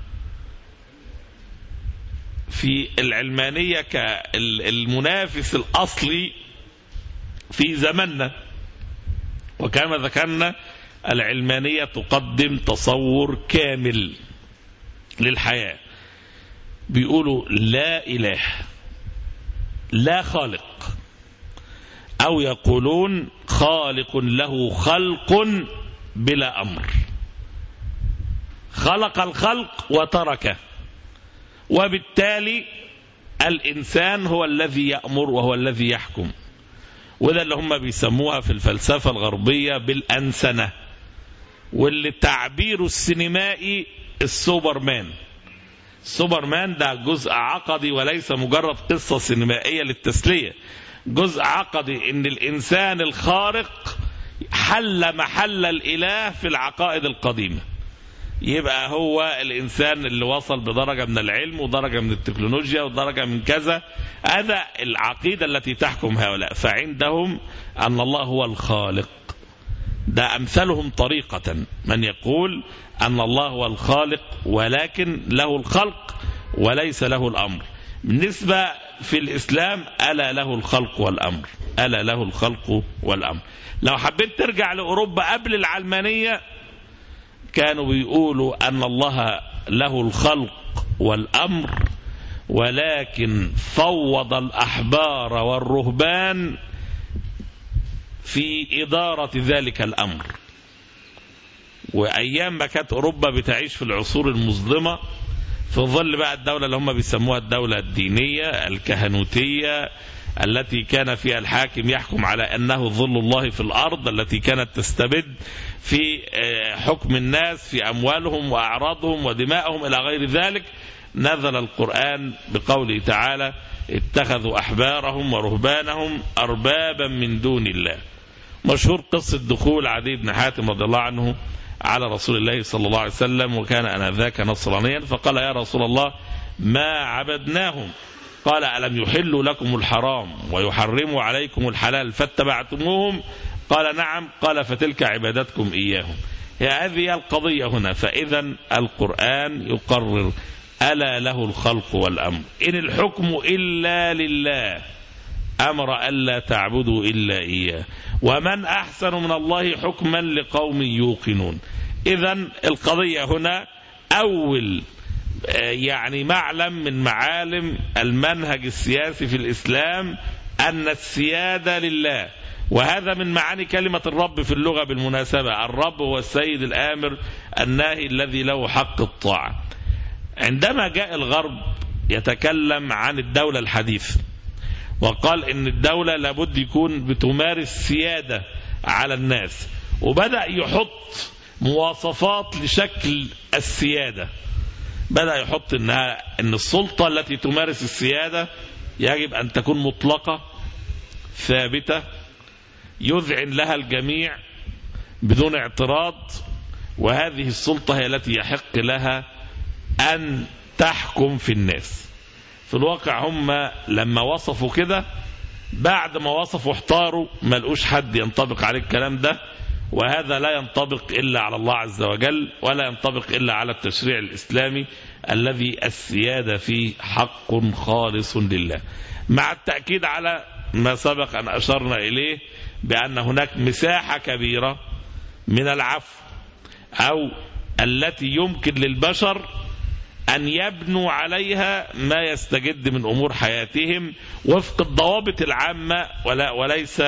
في العلمانية كالمنافس الأصلي في زمننا وكما ذكرنا العلمانية تقدم تصور كامل للحياة بيقولوا لا إله لا خالق أو يقولون خالق له خلق بلا أمر خلق الخلق وتركه وبالتالي الإنسان هو الذي يأمر وهو الذي يحكم وده اللي هم بيسموها في الفلسفة الغربية بالأنسنة واللي تعبيره السينمائي السوبرمان السوبرمان ده جزء عقدي وليس مجرد قصة سينمائية للتسلية جزء عقدي ان الانسان الخارق حل محل الاله في العقائد القديمه يبقى هو الانسان اللي وصل بدرجه من العلم ودرجه من التكنولوجيا ودرجه من كذا هذا العقيده التي تحكم هؤلاء فعندهم ان الله هو الخالق ده امثلهم طريقه من يقول ان الله هو الخالق ولكن له الخلق وليس له الامر بالنسبه في الإسلام ألا له الخلق والأمر ألا له الخلق والأمر لو حبيت ترجع لأوروبا قبل العلمانية كانوا بيقولوا أن الله له الخلق والأمر ولكن فوض الأحبار والرهبان في إدارة ذلك الأمر وأيام ما كانت أوروبا بتعيش في العصور المظلمة في ظل بقى الدولة اللي هم بيسموها الدولة الدينية الكهنوتية التي كان فيها الحاكم يحكم على أنه ظل الله في الأرض التي كانت تستبد في حكم الناس في أموالهم وأعراضهم ودمائهم إلى غير ذلك نزل القرآن بقوله تعالى اتخذوا أحبارهم ورهبانهم أربابا من دون الله مشهور قصة دخول عدي بن حاتم رضي الله عنه على رسول الله صلى الله عليه وسلم وكان أنذاك نصرانيا فقال يا رسول الله ما عبدناهم قال ألم يحلوا لكم الحرام ويحرموا عليكم الحلال فاتبعتموهم قال نعم قال فتلك عبادتكم إياهم هي هذه القضية هنا فإذا القرآن يقرر ألا له الخلق والأمر إن الحكم إلا لله أمر ألا تعبدوا إلا إياه ومن أحسن من الله حكما لقوم يوقنون إذا القضية هنا أول يعني معلم من معالم المنهج السياسي في الإسلام أن السيادة لله وهذا من معاني كلمة الرب في اللغة بالمناسبة الرب هو السيد الآمر الناهي الذي له حق الطاعة عندما جاء الغرب يتكلم عن الدولة الحديثة وقال ان الدولة لابد يكون بتمارس سيادة على الناس وبدأ يحط مواصفات لشكل السيادة بدأ يحط انها ان السلطة التي تمارس السيادة يجب ان تكون مطلقة ثابتة يذعن لها الجميع بدون اعتراض وهذه السلطة هي التي يحق لها ان تحكم في الناس في الواقع هم لما وصفوا كده بعد ما وصفوا احتاروا ما لقوش حد ينطبق عليه الكلام ده وهذا لا ينطبق إلا على الله عز وجل ولا ينطبق إلا على التشريع الإسلامي الذي السيادة فيه حق خالص لله مع التأكيد على ما سبق أن أشرنا إليه بأن هناك مساحة كبيرة من العفو أو التي يمكن للبشر أن يبنوا عليها ما يستجد من أمور حياتهم وفق الضوابط العامة ولا وليس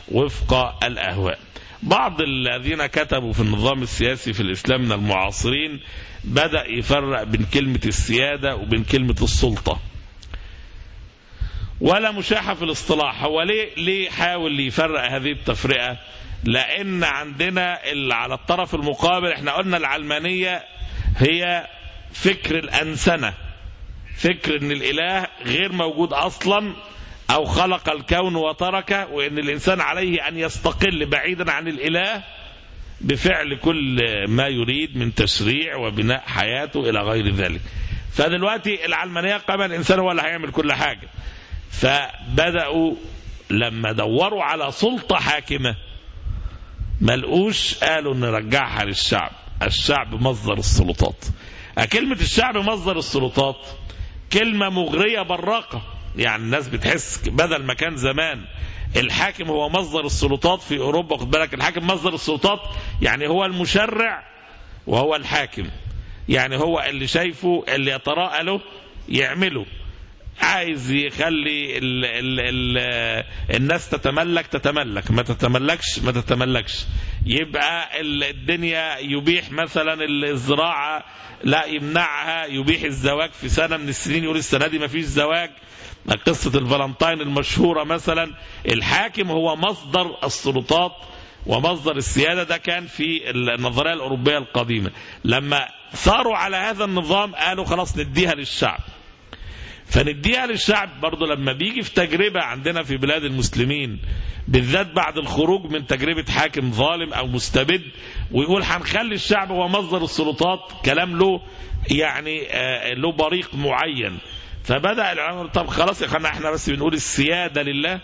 وفق الأهواء بعض الذين كتبوا في النظام السياسي في الإسلام من المعاصرين بدأ يفرق بين كلمة السيادة وبين كلمة السلطة ولا مشاحة في الاصطلاح هو ليه ليه حاول يفرق هذه التفرقة لأن عندنا اللي على الطرف المقابل احنا قلنا العلمانية هي فكر الأنسنة فكر ان الإله غير موجود أصلا أو خلق الكون وتركه وأن الإنسان عليه أن يستقل بعيدا عن الإله بفعل كل ما يريد من تشريع وبناء حياته إلى غير ذلك فدلوقتي العلمانية قام الإنسان هو اللي هيعمل كل حاجة فبدأوا لما دوروا على سلطة حاكمة ملقوش قالوا نرجعها للشعب الشعب مصدر السلطات كلمة الشعب مصدر السلطات كلمة مغرية براقة يعني الناس بتحس بدل ما كان زمان الحاكم هو مصدر السلطات في أوروبا خد بالك الحاكم مصدر السلطات يعني هو المشرع وهو الحاكم يعني هو اللي شايفه اللي يتراءى له يعمله عايز يخلي ال ال ال الناس تتملك تتملك ما تتملكش ما تتملكش يبقى الدنيا يبيح مثلا الزراعة لا يمنعها يبيح الزواج في سنة من السنين يقول السنة دي ما فيش زواج قصة الفالنتاين المشهورة مثلا الحاكم هو مصدر السلطات ومصدر السيادة ده كان في النظرية الأوروبية القديمة لما صاروا على هذا النظام قالوا خلاص نديها للشعب فنديها للشعب برضه لما بيجي في تجربة عندنا في بلاد المسلمين بالذات بعد الخروج من تجربة حاكم ظالم أو مستبد ويقول هنخلي الشعب هو مصدر السلطات كلام له يعني آه له بريق معين فبدأ العلماء طب خلاص يا اخوانا احنا بس بنقول السيادة لله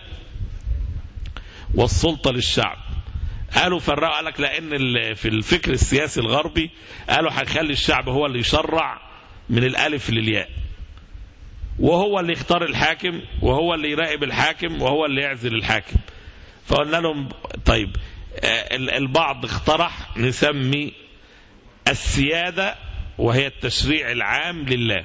والسلطة للشعب قالوا فرقوا قال لك لان في الفكر السياسي الغربي قالوا هنخلي الشعب هو اللي يشرع من الالف للياء وهو اللي يختار الحاكم وهو اللي يراقب الحاكم وهو اللي يعزل الحاكم فقلنا لهم طيب البعض اقترح نسمي السيادة وهي التشريع العام لله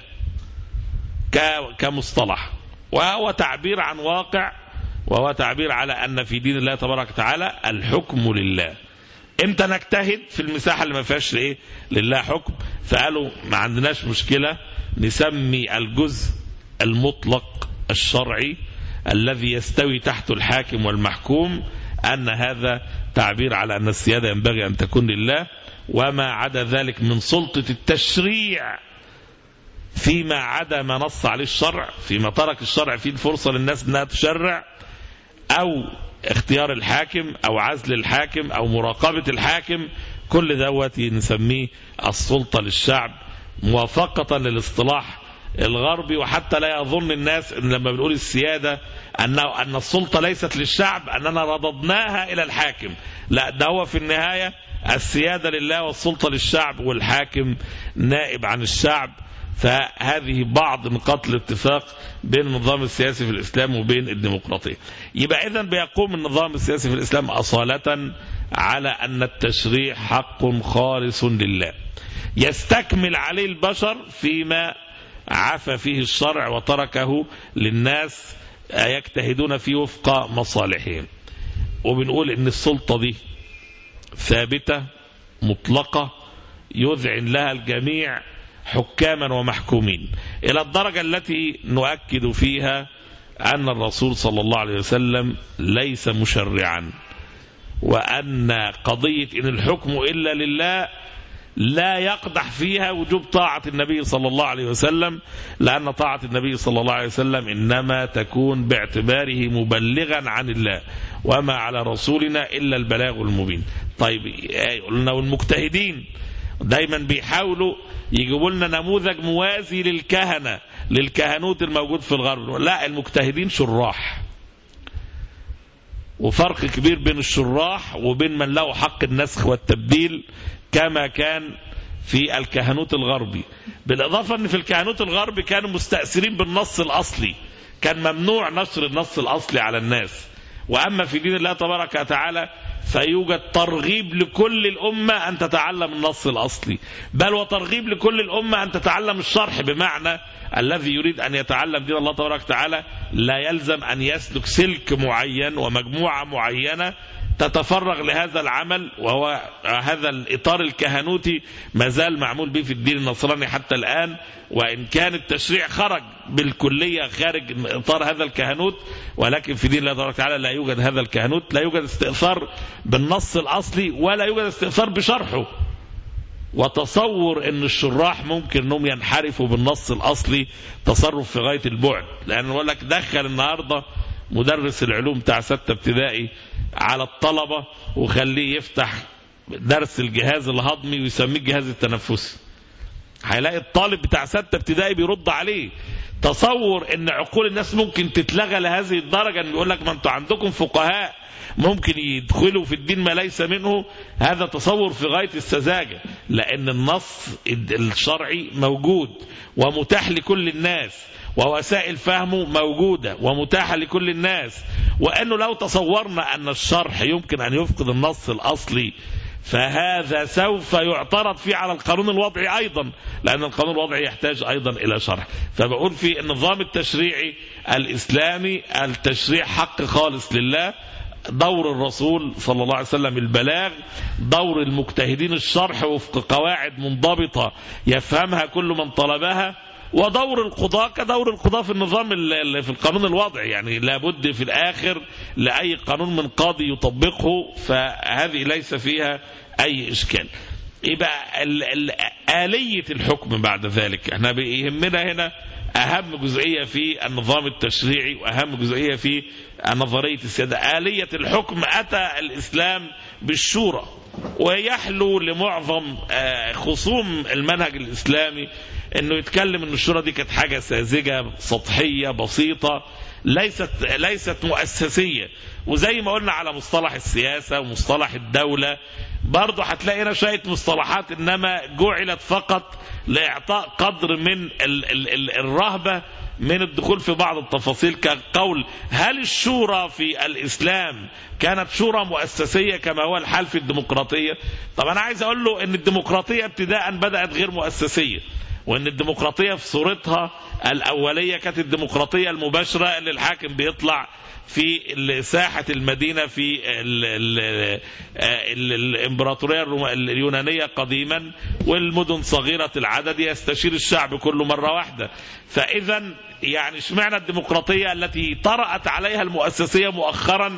كمصطلح وهو تعبير عن واقع وهو تعبير على أن في دين الله تبارك وتعالى الحكم لله امتى نجتهد في المساحة اللي ما فيهاش ايه لله حكم فقالوا ما عندناش مشكلة نسمي الجزء المطلق الشرعي الذي يستوي تحت الحاكم والمحكوم أن هذا تعبير على أن السيادة ينبغي أن تكون لله وما عدا ذلك من سلطة التشريع فيما عدا ما نص عليه الشرع فيما ترك الشرع فيه الفرصة للناس أنها تشرع أو اختيار الحاكم أو عزل الحاكم أو مراقبة الحاكم كل دوت نسميه السلطة للشعب موافقة للاصطلاح الغربي وحتى لا يظن الناس ان لما بنقول السياده انه ان السلطه ليست للشعب اننا رددناها الى الحاكم لا ده هو في النهايه السياده لله والسلطه للشعب والحاكم نائب عن الشعب فهذه بعض نقاط الاتفاق بين النظام السياسي في الاسلام وبين الديمقراطيه. يبقى اذا بيقوم النظام السياسي في الاسلام اصاله على ان التشريع حق خالص لله. يستكمل عليه البشر فيما عفى فيه الشرع وتركه للناس يجتهدون فيه وفق مصالحهم وبنقول ان السلطة دي ثابتة مطلقة يذعن لها الجميع حكاما ومحكومين إلى الدرجة التي نؤكد فيها أن الرسول صلى الله عليه وسلم ليس مشرعا وأن قضية إن الحكم إلا لله لا يقدح فيها وجوب طاعة النبي صلى الله عليه وسلم لأن طاعة النبي صلى الله عليه وسلم إنما تكون باعتباره مبلغا عن الله وما على رسولنا إلا البلاغ المبين طيب قلنا والمجتهدين دايما بيحاولوا يجيبوا لنا نموذج موازي للكهنة للكهنوت الموجود في الغرب لا المجتهدين شراح وفرق كبير بين الشراح وبين من له حق النسخ والتبديل كما كان في الكهنوت الغربي بالإضافة أن في الكهنوت الغربي كانوا مستأثرين بالنص الأصلي كان ممنوع نشر النص الأصلي على الناس وأما في دين الله تبارك وتعالى فيوجد ترغيب لكل الأمة أن تتعلم النص الأصلي بل وترغيب لكل الأمة أن تتعلم الشرح بمعنى الذي يريد أن يتعلم دين الله تبارك وتعالى لا يلزم أن يسلك سلك معين ومجموعة معينة تتفرغ لهذا العمل وهو هذا الإطار الكهنوتي ما زال معمول به في الدين النصراني حتى الآن وإن كان التشريع خرج بالكلية خارج إطار هذا الكهنوت ولكن في دين الله تبارك وتعالى لا يوجد هذا الكهنوت لا يوجد استئثار بالنص الأصلي ولا يوجد استئثار بشرحه وتصور ان الشراح ممكن انهم ينحرفوا بالنص الاصلي تصرف في غايه البعد لان يقول لك دخل النهارده مدرس العلوم بتاع سته ابتدائي على الطلبه وخليه يفتح درس الجهاز الهضمي ويسميه الجهاز التنفسي هيلاقي الطالب بتاع سته ابتدائي بيرد عليه تصور ان عقول الناس ممكن تتلغى لهذه الدرجه ان يقول لك ما انتوا عندكم فقهاء ممكن يدخلوا في الدين ما ليس منه هذا تصور في غايه السذاجه لان النص الشرعي موجود ومتاح لكل الناس ووسائل فهمه موجوده ومتاحه لكل الناس وانه لو تصورنا ان الشرح يمكن ان يفقد النص الاصلي فهذا سوف يعترض فيه على القانون الوضعي ايضا لان القانون الوضعي يحتاج ايضا الى شرح فبقول في النظام التشريعي الاسلامي التشريع حق خالص لله دور الرسول صلى الله عليه وسلم البلاغ دور المجتهدين الشرح وفق قواعد منضبطة يفهمها كل من طلبها ودور القضاء كدور القضاء في النظام اللي في القانون الوضعي يعني لابد في الآخر لأي قانون من قاضي يطبقه فهذه ليس فيها أي إشكال يبقى ال- ال- آلية الحكم بعد ذلك احنا بيهمنا هنا أهم جزئية في النظام التشريعي وأهم جزئية في نظرية السيادة آلية الحكم أتى الإسلام بالشورى ويحلو لمعظم آه، خصوم المنهج الإسلامي أنه يتكلم أن الشورى دي كانت حاجة ساذجة سطحية بسيطة ليست ليست مؤسسية وزي ما قلنا على مصطلح السياسة ومصطلح الدولة برضه هتلاقي هنا شوية مصطلحات إنما جعلت فقط لإعطاء قدر من ال ال ال الرهبة من الدخول في بعض التفاصيل كقول هل الشورى في الإسلام كانت شورى مؤسسية كما هو الحال في الديمقراطية طب أنا عايز أقول له أن الديمقراطية ابتداء بدأت غير مؤسسية وان الديمقراطيه في صورتها الاوليه كانت الديمقراطيه المباشره اللي الحاكم بيطلع في ساحه المدينه في ال ال ال الامبراطوريه الروم- اليونانيه قديما والمدن صغيره العدد يستشير الشعب كله مره واحده فاذا يعني اشمعنى الديمقراطيه التي طرات عليها المؤسسيه مؤخرا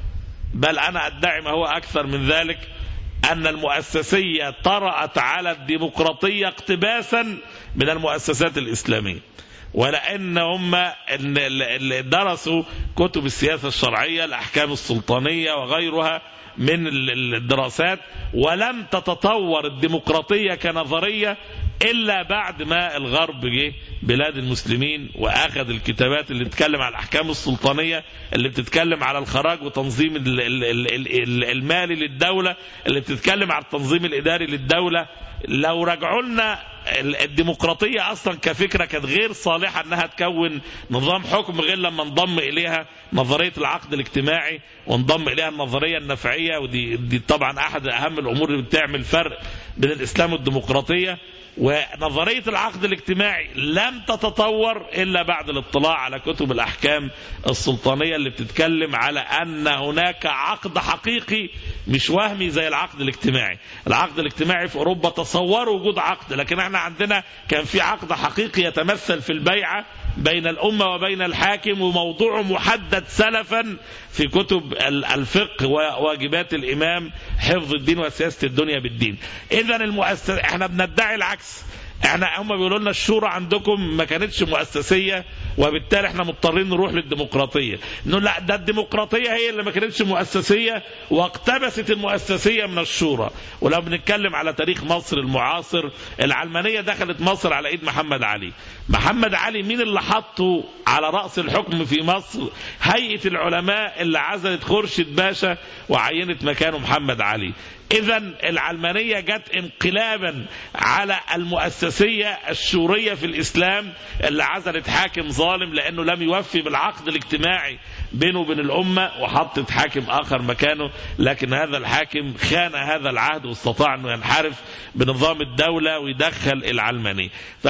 بل انا ادعي ما هو اكثر من ذلك أن المؤسسية طرأت على الديمقراطية اقتباسا من المؤسسات الإسلامية ولأن هم اللي درسوا كتب السياسة الشرعية الأحكام السلطانية وغيرها من الدراسات ولم تتطور الديمقراطية كنظرية إلا بعد ما الغرب جه بلاد المسلمين وأخذ الكتابات اللي بتتكلم على الأحكام السلطانية اللي بتتكلم على الخراج وتنظيم ال- ال- ال- ال- المالي للدولة اللي بتتكلم على التنظيم الإداري للدولة لو رجعوا لنا ال- الديمقراطية أصلا كفكرة كانت غير صالحة أنها تكون نظام حكم غير لما انضم إليها نظرية العقد الاجتماعي وانضم إليها النظرية النفعية ودي دي طبعا أحد أهم الأمور اللي بتعمل فرق بين الإسلام والديمقراطية ونظرية العقد الاجتماعي لم تتطور إلا بعد الاطلاع على كتب الأحكام السلطانية اللي بتتكلم على أن هناك عقد حقيقي مش وهمي زي العقد الاجتماعي العقد الاجتماعي في أوروبا تصوروا وجود عقد لكن احنا عندنا كان في عقد حقيقي يتمثل في البيعة بين الأمة وبين الحاكم وموضوعه محدد سلفا في كتب ال- الفقه وواجبات الإمام حفظ الدين وسياسة الدنيا بالدين إذا المؤسسة احنا بندعي العكس احنا هم بيقولوا لنا الشورى عندكم ما كانتش مؤسسيه وبالتالي احنا مضطرين نروح للديمقراطيه نقول لا ده الديمقراطيه هي اللي ما كانتش مؤسسيه واقتبست المؤسسيه من الشورى ولو بنتكلم على تاريخ مصر المعاصر العلمانيه دخلت مصر على ايد محمد علي محمد علي مين اللي حطه على راس الحكم في مصر هيئه العلماء اللي عزلت خورشيد باشا وعينت مكانه محمد علي اذا العلمانيه جت انقلابا على الأساسية الشورية في الإسلام اللي عزلت حاكم ظالم لأنه لم يوفي بالعقد الاجتماعي بينه وبين الأمة وحطت حاكم آخر مكانه لكن هذا الحاكم خان هذا العهد واستطاع أنه ينحرف بنظام الدولة ويدخل العلمانية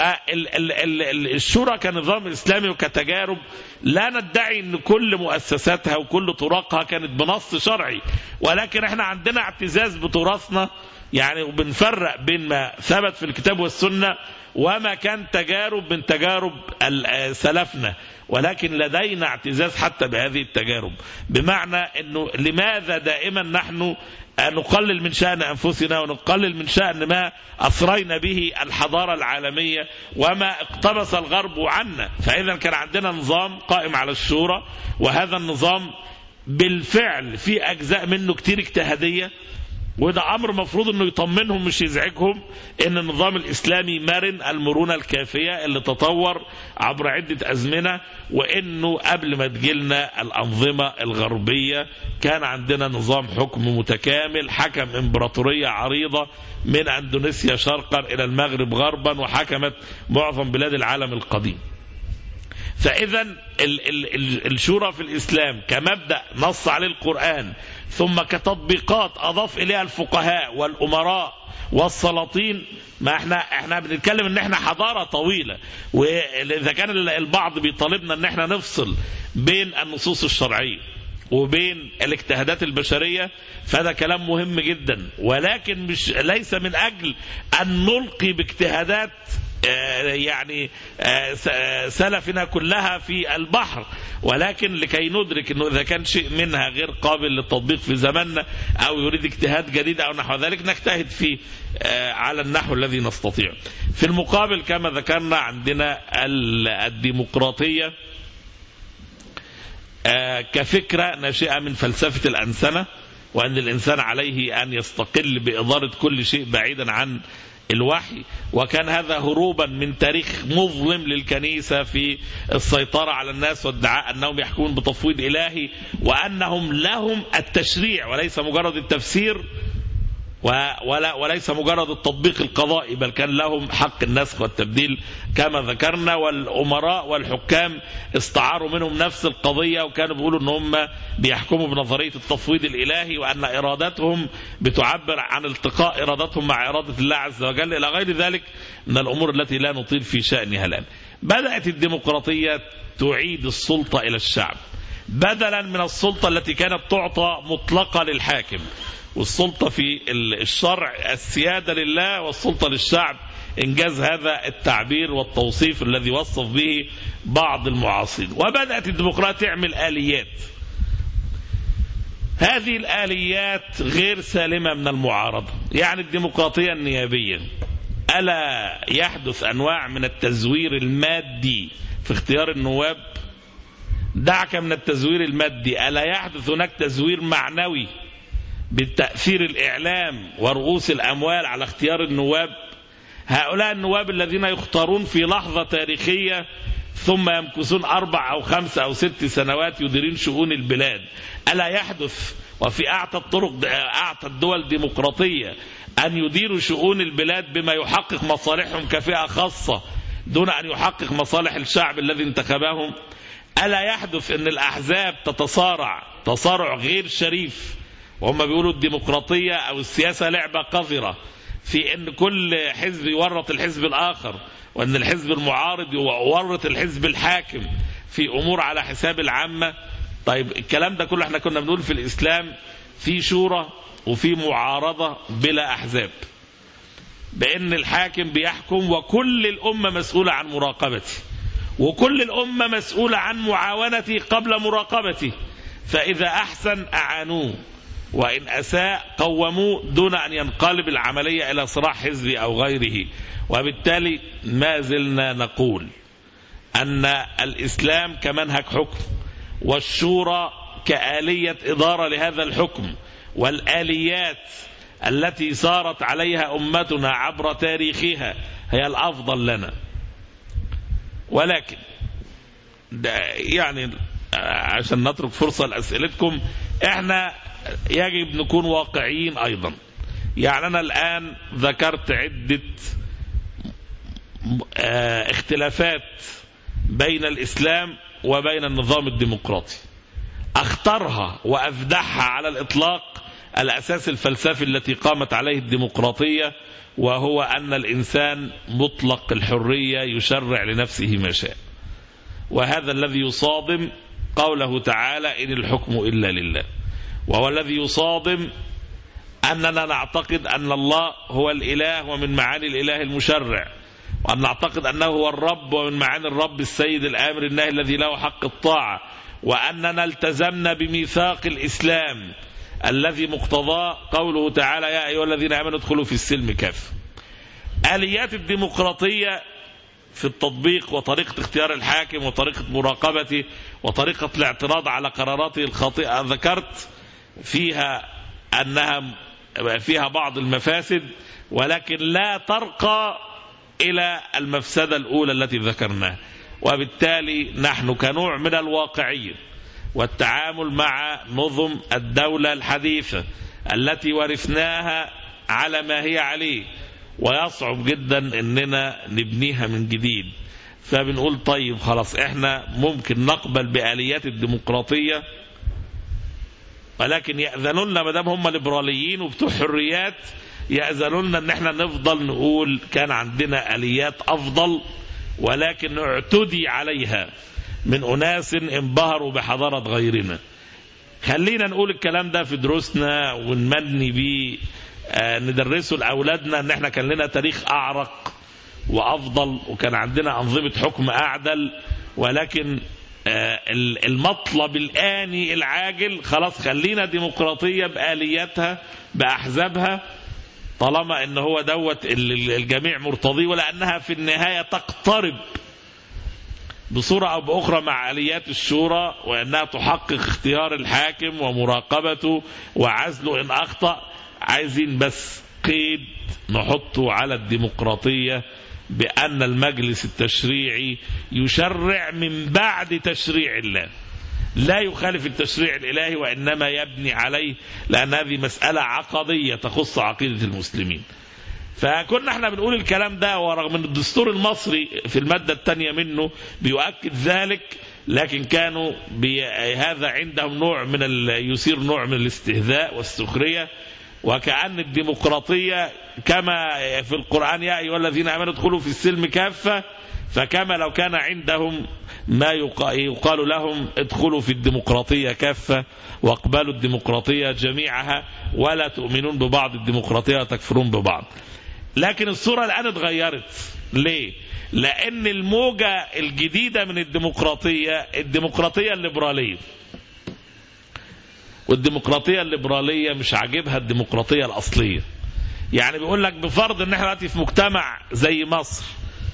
فالشورى كنظام إسلامي وكتجارب لا ندعي أن كل مؤسساتها وكل طرقها كانت بنص شرعي ولكن احنا عندنا اعتزاز بتراثنا يعني وبنفرق بين ما ثبت في الكتاب والسنة وما كان تجارب من تجارب سلفنا ولكن لدينا اعتزاز حتى بهذه التجارب بمعنى انه لماذا دائما نحن نقلل من شأن أنفسنا ونقلل من شأن ما أثرينا به الحضارة العالمية وما اقتبس الغرب عنا فإذا كان عندنا نظام قائم على الشورى وهذا النظام بالفعل في أجزاء منه كتير اجتهادية وده امر مفروض انه يطمنهم مش يزعجهم ان النظام الاسلامي مرن المرونه الكافيه اللي تطور عبر عده ازمنه وانه قبل ما تجيلنا الانظمه الغربيه كان عندنا نظام حكم متكامل حكم امبراطوريه عريضه من اندونيسيا شرقا الى المغرب غربا وحكمت معظم بلاد العالم القديم. فاذا ال ال ال الشورى في الاسلام كمبدا نص عليه القران ثم كتطبيقات اضاف اليها الفقهاء والامراء والسلاطين ما احنا احنا بنتكلم ان احنا حضاره طويله واذا كان البعض بيطالبنا ان احنا نفصل بين النصوص الشرعيه وبين الاجتهادات البشريه فهذا كلام مهم جدا ولكن مش ليس من اجل ان نلقي باجتهادات يعني سلفنا كلها في البحر ولكن لكي ندرك انه اذا كان شيء منها غير قابل للتطبيق في زماننا او يريد اجتهاد جديد او نحو ذلك نجتهد فيه على النحو الذي نستطيع. في المقابل كما ذكرنا عندنا الديمقراطيه كفكره ناشئه من فلسفه الانسنه وان الانسان عليه ان يستقل باداره كل شيء بعيدا عن الوحي وكان هذا هروبا من تاريخ مظلم للكنيسة في السيطرة على الناس وادعاء أنهم يحكمون بتفويض إلهي وأنهم لهم التشريع وليس مجرد التفسير ولا وليس مجرد التطبيق القضائي بل كان لهم حق النسخ والتبديل كما ذكرنا والأمراء والحكام استعاروا منهم نفس القضية وكانوا بيقولوا ان هم بيحكموا بنظرية التفويض الإلهي وأن إرادتهم بتعبر عن التقاء إرادتهم مع إرادة الله عز وجل إلى غير ذلك من الأمور التي لا نطيل في شأنها الآن بدأت الديمقراطية تعيد السلطة إلى الشعب بدلا من السلطة التي كانت تعطى مطلقة للحاكم والسلطة في الشرع السيادة لله والسلطة للشعب إنجاز هذا التعبير والتوصيف الذي وصف به بعض المعاصرين وبدأت الديمقراطية تعمل آليات هذه الآليات غير سالمة من المعارضة يعني الديمقراطية النيابية ألا يحدث أنواع من التزوير المادي في اختيار النواب دعك من التزوير المادي ألا يحدث هناك تزوير معنوي بالتأثير الإعلام ورؤوس الأموال على اختيار النواب هؤلاء النواب الذين يختارون في لحظة تاريخية ثم يمكثون أربع أو خمس أو ست سنوات يديرون شؤون البلاد ألا يحدث وفي أعتى الطرق أعتى الدول الديمقراطية أن يديروا شؤون البلاد بما يحقق مصالحهم كفئة خاصة دون أن يحقق مصالح الشعب الذي انتخبهم ألا يحدث أن الأحزاب تتصارع تصارع غير شريف وهم بيقولوا الديمقراطية أو السياسة لعبة قذرة في أن كل حزب يورط الحزب الآخر وأن الحزب المعارض يورط الحزب الحاكم في أمور على حساب العامة طيب الكلام ده كله احنا كنا بنقول في الإسلام في شورى وفي معارضة بلا أحزاب بأن الحاكم بيحكم وكل الأمة مسؤولة عن مراقبته وكل الأمة مسؤولة عن معاونته قبل مراقبته فإذا أحسن أعانوه وإن أساء قوموه دون أن ينقلب العملية إلى صراع حزبي أو غيره وبالتالي ما زلنا نقول أن الإسلام كمنهج حكم والشورى كآلية إدارة لهذا الحكم والآليات التي سارت عليها أمتنا عبر تاريخها هي الأفضل لنا ولكن يعني عشان نترك فرصة لأسئلتكم احنا يجب نكون واقعيين أيضا يعني أنا الآن ذكرت عدة آه، اختلافات بين الإسلام وبين النظام الديمقراطي أخطرها وأفدحها على الإطلاق الأساس الفلسفي التي قامت عليه الديمقراطية وهو أن الإنسان مطلق الحرية يشرع لنفسه ما شاء وهذا الذي يصادم قوله تعالى إن الحكم إلا لله وهو الذي يصادم أننا نعتقد أن الله هو الإله ومن معاني الإله المشرع وأن نعتقد أنه هو الرب ومن معاني الرب السيد الآمر الناهي الذي له حق الطاعة وأننا التزمنا بميثاق الإسلام الذي مقتضاه قوله تعالى يا أيها الذين آمنوا ادخلوا في السلم كافة آليات الديمقراطية في التطبيق وطريقة اختيار الحاكم وطريقة مراقبته وطريقة الاعتراض على قراراته الخاطئة ذكرت فيها أنها فيها بعض المفاسد ولكن لا ترقى إلى المفسدة الأولى التي ذكرناها وبالتالي نحن كنوع من الواقعية والتعامل مع نظم الدولة الحديثة التي ورثناها على ما هي عليه ويصعب جدا اننا نبنيها من جديد فبنقول طيب خلاص احنا ممكن نقبل بآليات الديمقراطية ولكن يأذنوا لنا ما دام هم ليبراليين وبتوع حريات يأذنوا لنا ان احنا نفضل نقول كان عندنا آليات افضل ولكن اعتدي عليها من أناس انبهروا بحضارة غيرنا خلينا نقول الكلام ده في دروسنا ونمني بيه آه، ندرسه لأولادنا ان احنا كان لنا تاريخ أعرق وأفضل وكان عندنا أنظمة حكم أعدل ولكن آه، ال- المطلب الآني العاجل خلاص خلينا ديمقراطية بآلياتها بأحزابها طالما ان هو دوت ال- ال- الجميع مرتضيه ولأنها في النهاية تقترب بصورة أو بأخرى مع آليات الشورى وأنها تحقق اختيار الحاكم ومراقبته وعزله إن أخطأ عايزين بس قيد نحطه على الديمقراطية بأن المجلس التشريعي يشرع من بعد تشريع الله لا يخالف التشريع الإلهي وإنما يبني عليه لأن هذه مسألة عقدية تخص عقيدة المسلمين فكنا احنا بنقول الكلام ده ورغم ان الدستور المصري في المادة الثانية منه بيؤكد ذلك لكن كانوا بي هذا عندهم نوع من ال... يثير نوع من الاستهزاء والسخرية وكأن الديمقراطية كما في القرآن يا أيها الذين آمنوا ادخلوا في السلم كافة فكما لو كان عندهم ما يق- يقال لهم ادخلوا في الديمقراطية كافة واقبلوا الديمقراطية جميعها ولا تؤمنون ببعض الديمقراطية وتكفرون ببعض لكن الصورة الآن اتغيرت ليه؟ لأن الموجة الجديدة من الديمقراطية الديمقراطية الليبرالية والديمقراطية الليبرالية مش عاجبها الديمقراطية الأصلية يعني بيقول لك بفرض ان احنا دلوقتي في مجتمع زي مصر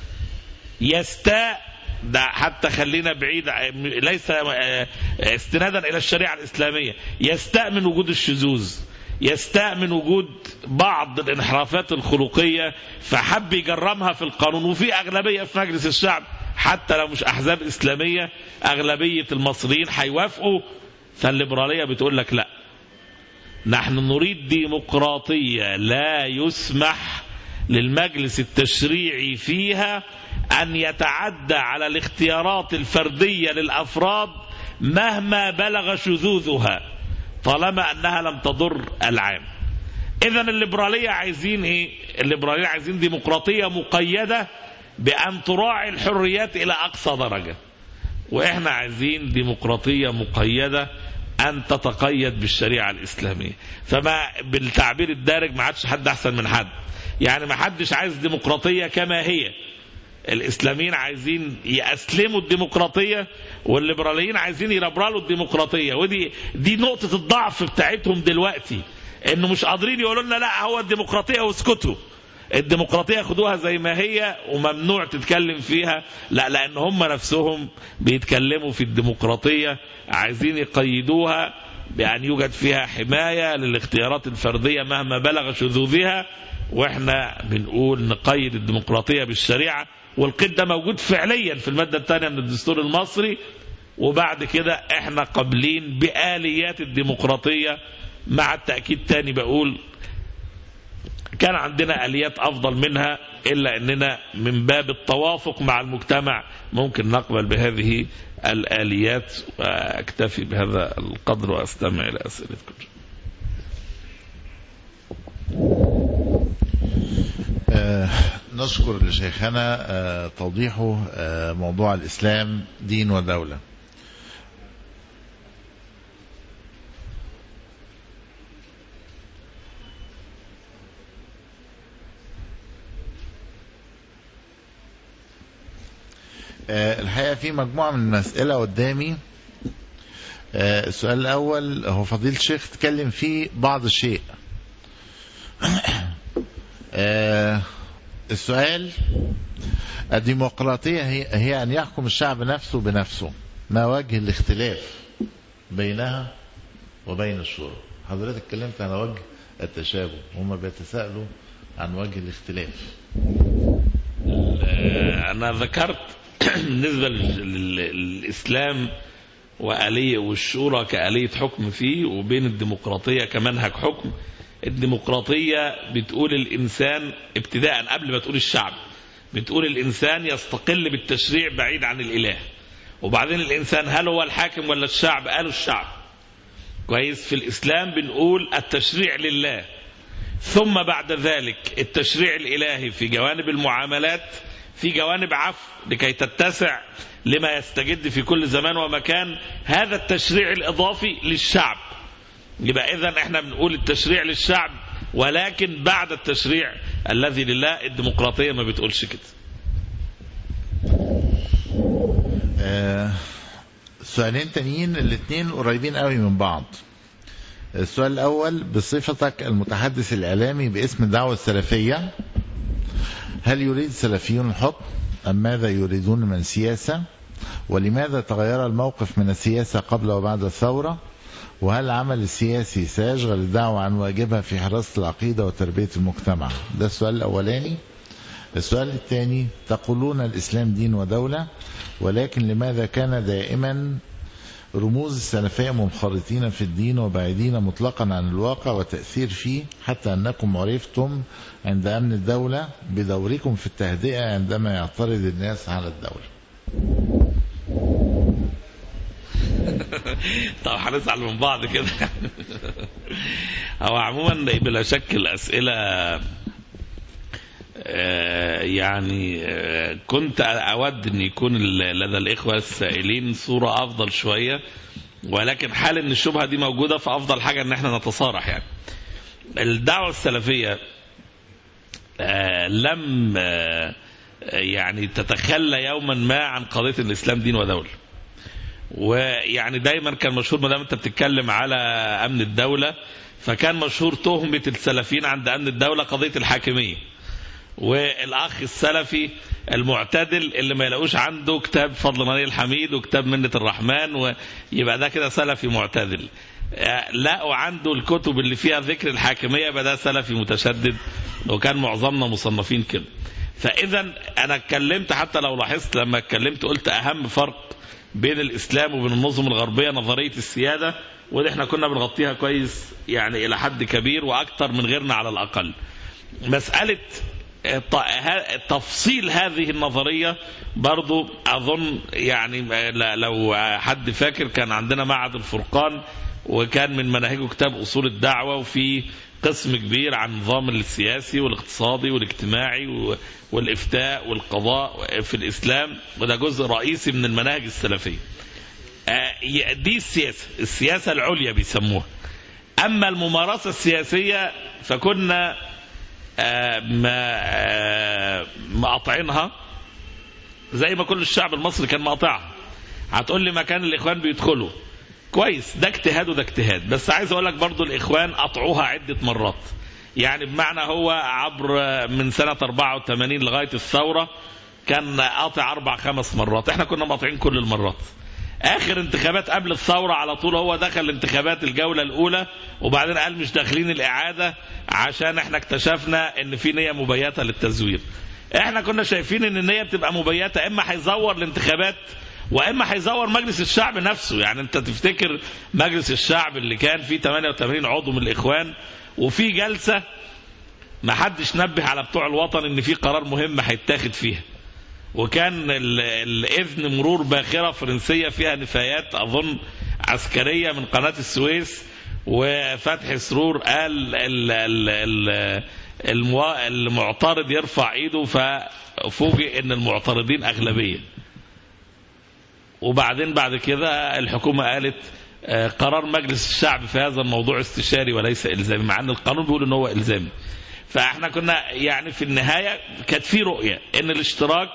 يستاء ده حتى خلينا بعيد ليس استنادا الى الشريعه الاسلاميه يستاء من وجود الشذوذ يستاء من وجود بعض الانحرافات الخلقيه فحب يجرمها في القانون وفي اغلبيه في مجلس الشعب حتى لو مش احزاب اسلاميه اغلبيه المصريين هيوافقوا فالليبراليه بتقول لك لا نحن نريد ديمقراطيه لا يسمح للمجلس التشريعي فيها أن يتعدى على الاختيارات الفردية للأفراد مهما بلغ شذوذها طالما أنها لم تضر العام إذا الليبرالية عايزين إيه؟ الليبرالية عايزين ديمقراطية مقيدة بأن تراعي الحريات إلى أقصى درجة وإحنا عايزين ديمقراطية مقيدة أن تتقيد بالشريعة الإسلامية فما بالتعبير الدارج ما عادش حد أحسن من حد يعني ما حدش عايز ديمقراطية كما هي الاسلاميين عايزين يأسلموا الديمقراطية والليبراليين عايزين يربرلوا الديمقراطية ودي دي نقطة الضعف بتاعتهم دلوقتي انه مش قادرين يقولوا لنا لا هو الديمقراطية واسكتوا الديمقراطية خدوها زي ما هي وممنوع تتكلم فيها لا لان هم نفسهم بيتكلموا في الديمقراطية عايزين يقيدوها بأن يوجد فيها حماية للاختيارات الفردية مهما بلغ شذوذها واحنا بنقول نقيد الديمقراطية بالشريعة والقيد ده موجود فعليا في المادة الثانية من الدستور المصري وبعد كده احنا قابلين بآليات الديمقراطية مع التأكيد تاني بقول كان عندنا اليات افضل منها الا اننا من باب التوافق مع المجتمع ممكن نقبل بهذه الاليات واكتفي بهذا القدر واستمع الى اسئلتكم آه، نشكر لشيخنا آه، توضيحه آه، موضوع الإسلام دين ودولة آه، الحقيقة في مجموعة من الأسئلة قدامي آه، السؤال الأول هو فضيل الشيخ تكلم فيه بعض الشيء آه، السؤال الديمقراطية هي, هي أن يحكم الشعب نفسه بنفسه ما وجه الاختلاف بينها وبين الشورى حضرتك اتكلمت عن وجه التشابه هم بيتساءلوا عن وجه الاختلاف انا ذكرت بالنسبه لل- للاسلام وآلية والشورى كآلية حكم فيه وبين الديمقراطية كمنهج حكم الديمقراطية بتقول الإنسان ابتداء قبل ما تقول الشعب بتقول الإنسان يستقل بالتشريع بعيد عن الإله وبعدين الإنسان هل هو الحاكم ولا الشعب قالوا الشعب كويس في الإسلام بنقول التشريع لله ثم بعد ذلك التشريع الإلهي في جوانب المعاملات في جوانب عفو لكي تتسع لما يستجد في كل زمان ومكان هذا التشريع الإضافي للشعب يبقى إذا احنا بنقول التشريع للشعب ولكن بعد التشريع الذي لله الديمقراطية ما بتقولش كده آه، سؤالين تانيين الاثنين قريبين قوي من بعض السؤال الأول بصفتك المتحدث الإعلامي باسم الدعوة السلفية هل يريد السلفيون الحكم أم ماذا يريدون من السياسة ولماذا تغير الموقف من السياسة قبل وبعد الثورة وهل العمل السياسي سيشغل الدعوة عن واجبها في حراسة العقيدة وتربية المجتمع ده السؤال الأولاني السؤال الثاني تقولون الإسلام دين ودولة ولكن لماذا كان دائما رموز السلفية منخرطين في الدين وبعيدين مطلقا عن الواقع وتأثير فيه حتى أنكم عرفتم عند أمن الدولة بدوركم في التهدئة عندما يعترض الناس على الدولة طب هنزعل من بعض كده هو عموما بلا شك الأسئلة آه، يعني آه، كنت أود أن يكون ال- لدى الإخوة السائلين صورة أفضل شوية ولكن حال أن الشبهة دي موجودة فأفضل حاجة أن احنا نتصارح يعني الدعوة السلفية آه، لم آه، يعني تتخلى يوما ما عن قضية الإسلام دين ودولة ويعني دايما كان مشهور ما دام انت بتتكلم على امن الدوله فكان مشهور تهمه السلفيين عند امن الدوله قضيه الحاكميه والاخ السلفي المعتدل اللي ما يلاقوش عنده كتاب فضل نبي الحميد وكتاب منة الرحمن ويبقى ده كده سلفي معتدل آه، لقوا عنده الكتب اللي فيها ذكر الحاكمية يبقى ده سلفي متشدد وكان معظمنا مصنفين كده فإذا أنا اتكلمت حتى لو لاحظت لما اتكلمت قلت أهم فرق بين الإسلام وبين النظم الغربية نظرية السيادة ودي احنا كنا بنغطيها كويس يعني إلى حد كبير وأكثر من غيرنا على الأقل مسألة ط- ه- تفصيل هذه النظرية برضو أظن يعني ل- لو حد فاكر كان عندنا معهد الفرقان وكان من مناهجه كتاب أصول الدعوة وفي قسم كبير عن النظام السياسي والاقتصادي والاجتماعي و- والإفتاء والقضاء في الإسلام وده جزء رئيسي من المناهج السلفية آه، ي- دي السياسة السياسة العليا بيسموها أما الممارسة السياسية فكنا آه، ما آه، مقاطعينها زي ما كل الشعب المصري كان مقاطعها هتقول لي مكان الاخوان بيدخلوا كويس ده اجتهاد وده اجتهاد بس عايز اقول لك برضو الاخوان قطعوها عده مرات يعني بمعنى هو عبر من سنه 84 لغايه الثوره كان قاطع اربع خمس مرات احنا كنا مقاطعين كل المرات اخر انتخابات قبل الثوره على طول هو دخل انتخابات الجوله الاولى وبعدين قال مش داخلين الاعاده عشان احنا اكتشفنا ان في نيه مبيته للتزوير احنا كنا شايفين ان النيه بتبقى مبيته اما هيزور الانتخابات واما هيزور مجلس الشعب نفسه يعني انت تفتكر مجلس الشعب اللي كان فيه 88 عضو من الاخوان وفي جلسه ما حدش نبه على بتوع الوطن ان في قرار مهم هيتاخد فيها وكان ال- الاذن مرور باخره فرنسيه فيها نفايات اظن عسكريه من قناه السويس وفتحي سرور قال ال ال ال الموا- المعترض يرفع ايده ففوجئ ان المعترضين اغلبيه وبعدين بعد كده الحكومه قالت آه، قرار مجلس الشعب في هذا الموضوع استشاري وليس الزامي مع ان القانون بيقول ان هو الزامي فاحنا كنا يعني في النهايه كانت في رؤيه ان الاشتراك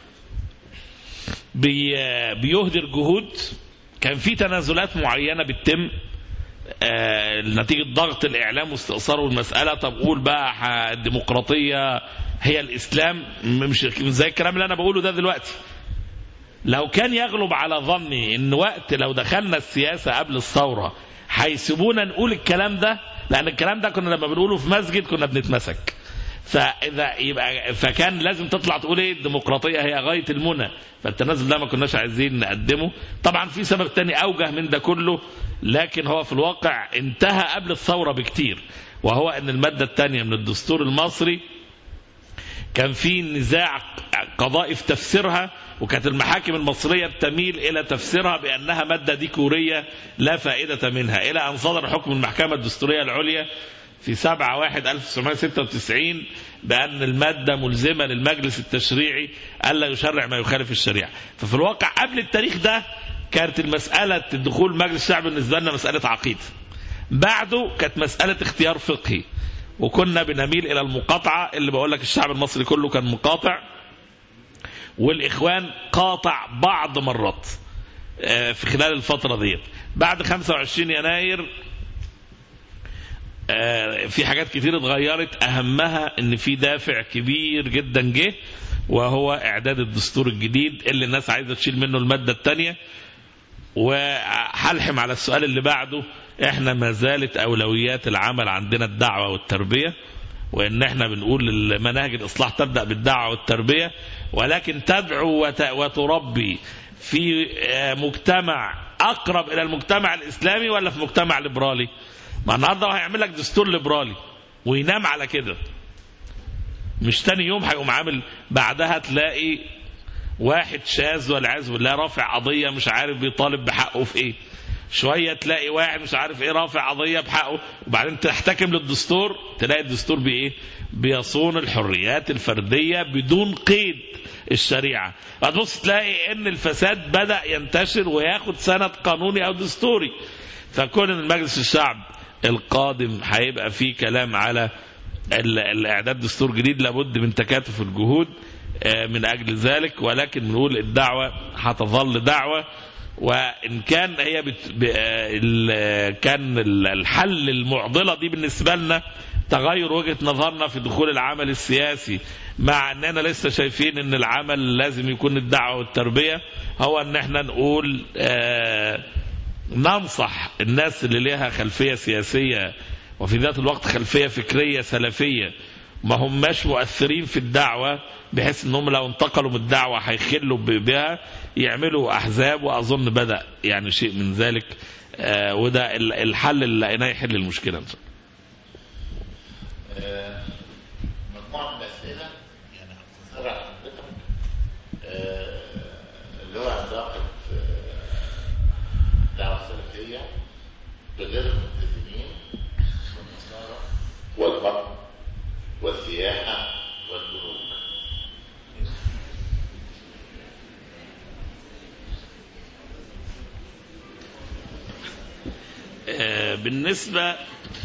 بي بيهدر جهود كان في تنازلات معينه بتتم آه، نتيجه ضغط الاعلام واستئصاله المساله طب قول بقى ح- الديمقراطيه هي الاسلام م- مش زي الكلام اللي انا بقوله ده دلوقتي لو كان يغلب على ظني ان وقت لو دخلنا السياسه قبل الثوره هيسيبونا نقول الكلام ده لان الكلام ده كنا لما بنقوله في مسجد كنا بنتمسك فاذا يبقى فكان لازم تطلع تقول ايه الديمقراطيه هي غايه المنى فالتنازل ده ما كناش عايزين نقدمه طبعا في سبب تاني اوجه من ده كله لكن هو في الواقع انتهى قبل الثوره بكتير وهو ان الماده الثانيه من الدستور المصري كان في نزاع قضائي في تفسيرها وكانت المحاكم المصرية تميل إلى تفسيرها بأنها مادة ديكورية لا فائدة منها إلى أن صدر حكم المحكمة الدستورية العليا في 7 1 1996 بأن المادة ملزمة للمجلس التشريعي ألا يشرع ما يخالف الشريعة ففي الواقع قبل التاريخ ده كانت المسألة دخول مجلس الشعب بالنسبة لنا مسألة عقيدة بعده كانت مسألة اختيار فقهي وكنا بنميل إلى المقاطعة اللي بقول لك الشعب المصري كله كان مقاطع والإخوان قاطع بعض مرات آه، في خلال الفترة ديت بعد 25 يناير آه، في حاجات كتير اتغيرت أهمها إن في دافع كبير جدا جه وهو إعداد الدستور الجديد اللي الناس عايزة تشيل منه المادة الثانية وهلحم على السؤال اللي بعده احنا ما زالت اولويات العمل عندنا الدعوه والتربيه وان احنا بنقول المناهج الاصلاح تبدا بالدعوه والتربيه ولكن تدعو وت- وتربي في آه، مجتمع اقرب الى المجتمع الاسلامي ولا في مجتمع ليبرالي؟ ما النهارده هو هيعمل لك دستور ليبرالي وينام على كده مش تاني يوم هيقوم عامل بعدها تلاقي واحد شاذ والعياذ بالله رافع قضيه مش عارف بيطالب بحقه في ايه شويه تلاقي واحد مش عارف ايه رافع قضيه بحقه وبعدين تحتكم للدستور تلاقي الدستور بايه بيصون الحريات الفرديه بدون قيد الشريعه هتبص تلاقي ان الفساد بدا ينتشر وياخد سند قانوني او دستوري فكون ان مجلس الشعب القادم هيبقى فيه كلام على ال- الاعداد دستور جديد لابد من تكاتف الجهود آه، من اجل ذلك ولكن بنقول الدعوه هتظل دعوه وان كان هي بت... ب... آه، ال- كان ال- الحل المعضله دي بالنسبه لنا تغير وجهه نظرنا في دخول العمل السياسي مع اننا لسه شايفين ان العمل لازم يكون الدعوه والتربيه هو ان احنا نقول آه ننصح الناس اللي ليها خلفيه سياسيه وفي ذات الوقت خلفيه فكريه سلفيه ما هماش مؤثرين في الدعوه بحيث انهم لو انتقلوا من الدعوه هيخلوا ب- بها يعملوا احزاب واظن بدا يعني شيء من ذلك آه وده ال- الحل اللي لقيناه يحل المشكله ان شاء الله آه، مجموعة من الأسئلة يعني هختصرها على حضرتك آه، اللي هو علاقة آه، الدعوة السلفية بغير الملتزمين والنصارى والبطن والسياحة والبنوك آه، بالنسبة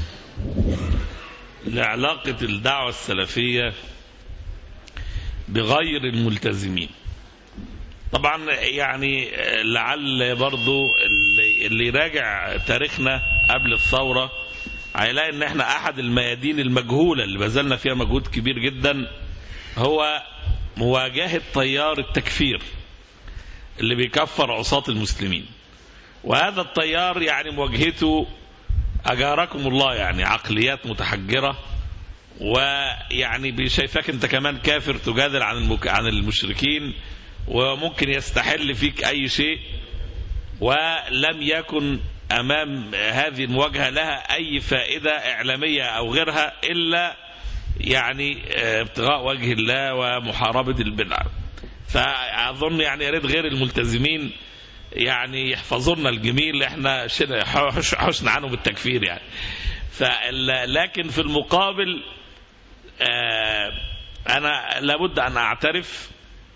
لعلاقة الدعوة السلفية بغير الملتزمين طبعا يعني آه، لعل برضو اللي, اللي يراجع تاريخنا قبل الثورة هيلاقي ان احنا احد الميادين المجهولة اللي بذلنا فيها مجهود كبير جدا هو مواجهة تيار التكفير اللي بيكفر عصاة المسلمين وهذا التيار يعني مواجهته أجاركم الله يعني عقليات متحجرة ويعني بشايفاك أنت كمان كافر تجادل عن المك... عن المشركين وممكن يستحل فيك أي شيء ولم يكن أمام هذه المواجهة لها أي فائدة إعلامية أو غيرها إلا يعني آه، ابتغاء وجه الله ومحاربة البدع فأظن يعني يا ريت غير الملتزمين يعني يحفظوا لنا الجميل احنا شن- حش- حسن عنه بالتكفير يعني فال- لكن في المقابل آه، انا لابد ان اعترف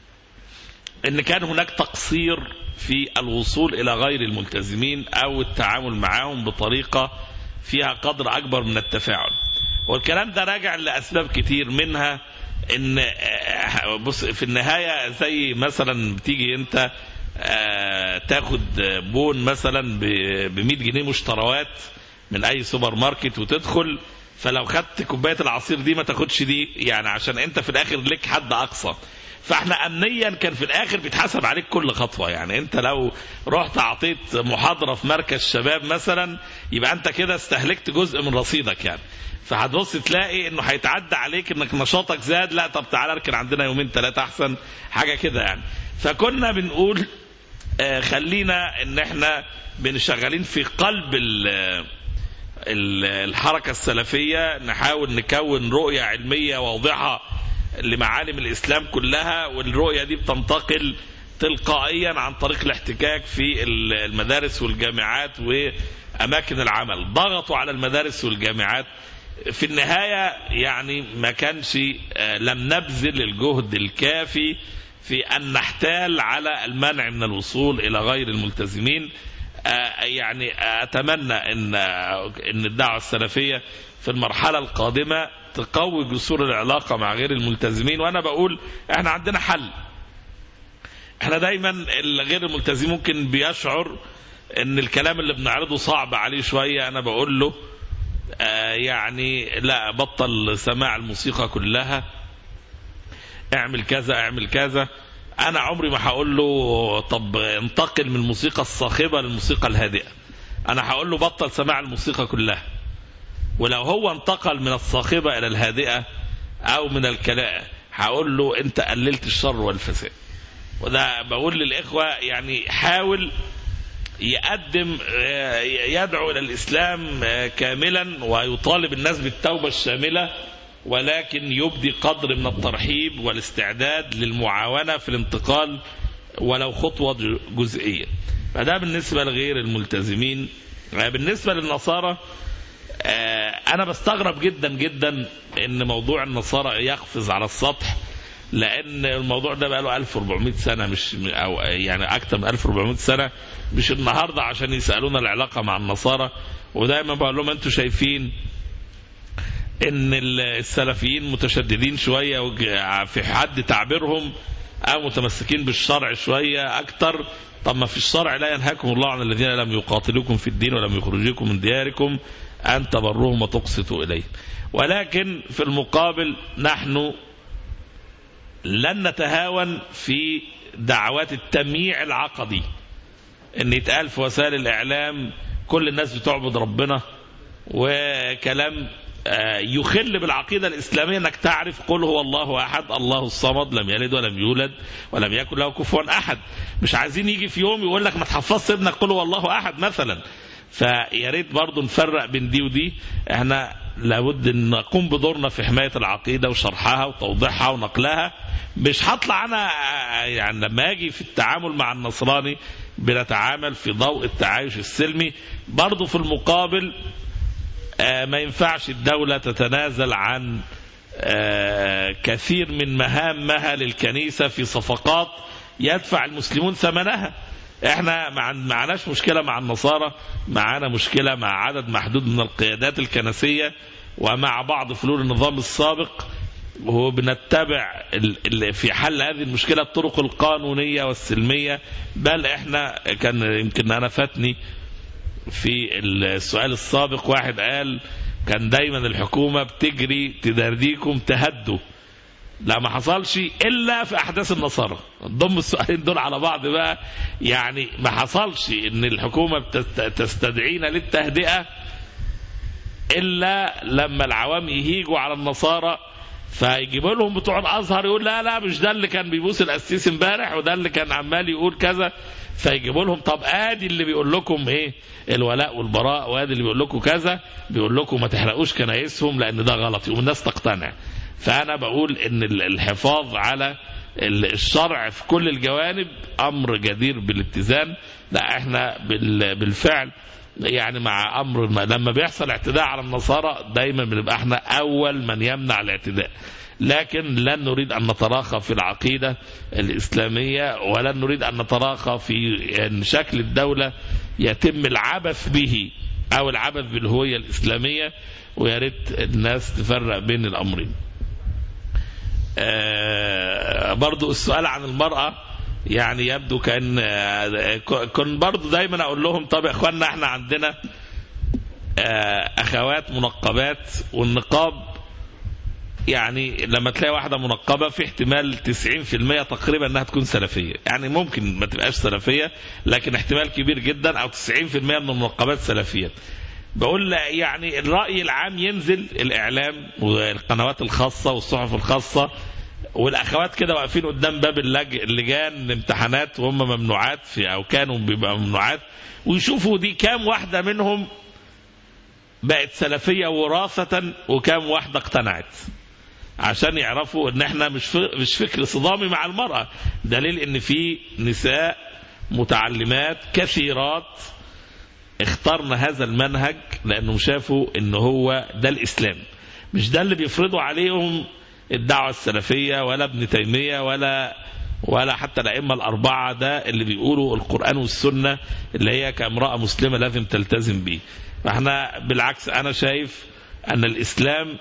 ان كان هناك تقصير في الوصول الى غير الملتزمين او التعامل معهم بطريقه فيها قدر اكبر من التفاعل والكلام ده راجع لاسباب كتير منها ان آه، بص في النهايه زي مثلا بتيجي انت آه، تاخد بون مثلا ب 100 جنيه مشتروات من اي سوبر ماركت وتدخل فلو خدت كوبايه العصير دي ما تاخدش دي يعني عشان انت في الاخر لك حد اقصى فاحنا امنيا كان في الاخر بيتحسب عليك كل خطوه يعني انت لو رحت اعطيت محاضره في مركز شباب مثلا يبقى انت كده استهلكت جزء من رصيدك يعني فهتبص تلاقي انه هيتعدى عليك انك نشاطك زاد لا طب تعالى اركن عندنا يومين ثلاثه احسن حاجه كده يعني فكنا بنقول آه، خلينا ان احنا بنشغلين في قلب ال- ال- الحركة السلفية نحاول نكون رؤية علمية واضحة لمعالم الإسلام كلها والرؤية دي بتنتقل تلقائيا عن طريق الاحتكاك في ال- المدارس والجامعات وأماكن العمل ضغطوا على المدارس والجامعات في النهاية يعني ما كانش آه، لم نبذل الجهد الكافي في أن نحتال على المنع من الوصول إلى غير الملتزمين آه، يعني أتمنى أن أن الدعوة السلفية في المرحلة القادمة تقوي جسور العلاقة مع غير الملتزمين وأنا بقول احنا عندنا حل احنا دايما غير الملتزم ممكن بيشعر ان الكلام اللي بنعرضه صعب عليه شوية انا بقول له آه يعني لا بطل سماع الموسيقى كلها اعمل كذا اعمل كذا انا عمري ما هقول له طب انتقل من الموسيقى الصاخبة للموسيقى الهادئة انا هقول له بطل سماع الموسيقى كلها ولو هو انتقل من الصاخبة الى الهادئة او من الكلاء هقول له انت قللت الشر والفساد وده بقول للإخوة يعني حاول يقدم آه، يدعو إلى الإسلام آه، كاملا ويطالب الناس بالتوبة الشاملة ولكن يبدي قدر من الترحيب والاستعداد للمعاونة في الانتقال ولو خطوة ج- جزئية فده بالنسبة لغير الملتزمين آه، بالنسبة للنصارى آه، أنا بستغرب جدا جدا إن موضوع النصارى يقفز على السطح لان الموضوع ده بقى له 1400 سنه مش او يعني اكتر من 1400 سنه مش النهارده عشان يسالونا العلاقه مع النصارى ودايما بقول لهم انتوا شايفين ان السلفيين متشددين شويه وج- في حد تعبيرهم او متمسكين بالشرع شويه اكتر طب ما في الشرع لا ينهاكم الله عن الذين لم يقاتلوكم في الدين ولم يخرجوكم من دياركم ان تبروهم وتقسطوا اليهم ولكن في المقابل نحن لن نتهاون في دعوات التمييع العقدي ان يتقال في وسائل الاعلام كل الناس بتعبد ربنا وكلام آه، يخل بالعقيده الاسلاميه انك تعرف قل هو الله احد الله الصمد لم يلد ولم يولد ولم يكن له كفوا احد مش عايزين يجي في يوم يقول لك ما تحفظش ابنك قل هو الله احد مثلا فيا ريت برضه نفرق بين دي ودي احنا لابد ان نقوم بدورنا في حمايه العقيده وشرحها وتوضيحها ونقلها مش هطلع انا آه، يعني لما اجي في التعامل مع النصراني بنتعامل في ضوء التعايش السلمي برضه في المقابل آه، ما ينفعش الدولة تتنازل عن آه، كثير من مهامها للكنيسة في صفقات يدفع المسلمون ثمنها احنا ما عن- معناش مشكلة مع النصارى معانا مشكلة مع عدد محدود من القيادات الكنسية ومع بعض فلول النظام السابق وبنتبع ال- ال- في حل هذه المشكلة الطرق القانونية والسلمية بل احنا كان يمكن انا فاتني في السؤال السابق واحد قال كان دايما الحكومة بتجري تدرديكم تهدوا لا ما حصلش الا في احداث النصارى ضم السؤالين دول على بعض بقى يعني ما حصلش ان الحكومه بتست- تستدعينا للتهدئه الا لما العوام يهيجوا على النصارى فيجيبوا لهم بتوع الازهر يقول لا لا مش ده اللي كان بيبوس القسيس امبارح وده اللي كان عمال يقول كذا فيجيبوا لهم طب ادي اللي بيقول لكم ايه الولاء والبراء وادي اللي بيقول لكم كذا بيقول لكم ما تحرقوش كنايسهم لان ده غلط يقوم الناس تقتنع فأنا بقول إن الحفاظ على الشرع في كل الجوانب أمر جدير بالاتزان لا احنا بالفعل يعني مع امر ما لما بيحصل اعتداء على النصارى دايما بنبقى احنا اول من يمنع الاعتداء لكن لن نريد ان نتراخى في العقيده الاسلاميه ولن نريد ان نتراخى في ان شكل الدوله يتم العبث به او العبث بالهويه الاسلاميه ويا ريت الناس تفرق بين الامرين. آه برضو السؤال عن المراه يعني يبدو كان كن برضو دايما اقول لهم طب يا اخوانا احنا عندنا اخوات منقبات والنقاب يعني لما تلاقي واحده منقبه في احتمال 90% تقريبا انها تكون سلفيه يعني ممكن ما تبقاش سلفيه لكن احتمال كبير جدا او 90% من المنقبات سلفيه بقول يعني الراي العام ينزل الاعلام والقنوات الخاصه والصحف الخاصه والاخوات كده واقفين قدام باب اللج... اللجان الامتحانات وهم ممنوعات في او كانوا بيبقى ممنوعات ويشوفوا دي كام واحده منهم بقت سلفيه وراثه وكام واحده اقتنعت عشان يعرفوا ان احنا مش ف... مش فكر صدامي مع المراه دليل ان في نساء متعلمات كثيرات اخترن هذا المنهج لانهم شافوا ان هو ده الاسلام مش ده اللي بيفرضوا عليهم الدعوة السلفية ولا ابن تيمية ولا ولا حتى الأئمة الأربعة ده اللي بيقولوا القرآن والسنة اللي هي كامرأة مسلمة لازم تلتزم بيه فاحنا بالعكس أنا شايف أن الإسلام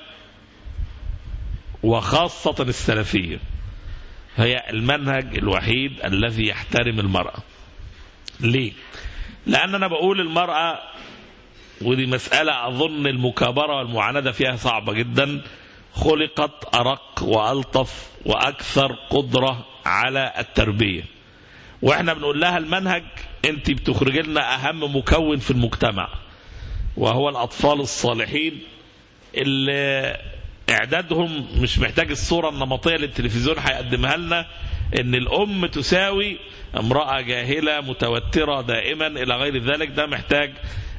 وخاصة السلفية هي المنهج الوحيد الذي يحترم المرأة ليه؟ لأن أنا بقول المرأة ودي مسألة أظن المكابرة والمعاندة فيها صعبة جدا خلقت أرق وألطف وأكثر قدرة على التربية وإحنا بنقول لها المنهج أنت بتخرج لنا أهم مكون في المجتمع وهو الأطفال الصالحين اللي إعدادهم مش محتاج الصورة النمطية اللي التلفزيون هيقدمها لنا إن الأم تساوي امرأة جاهلة متوترة دائما إلى غير ذلك ده محتاج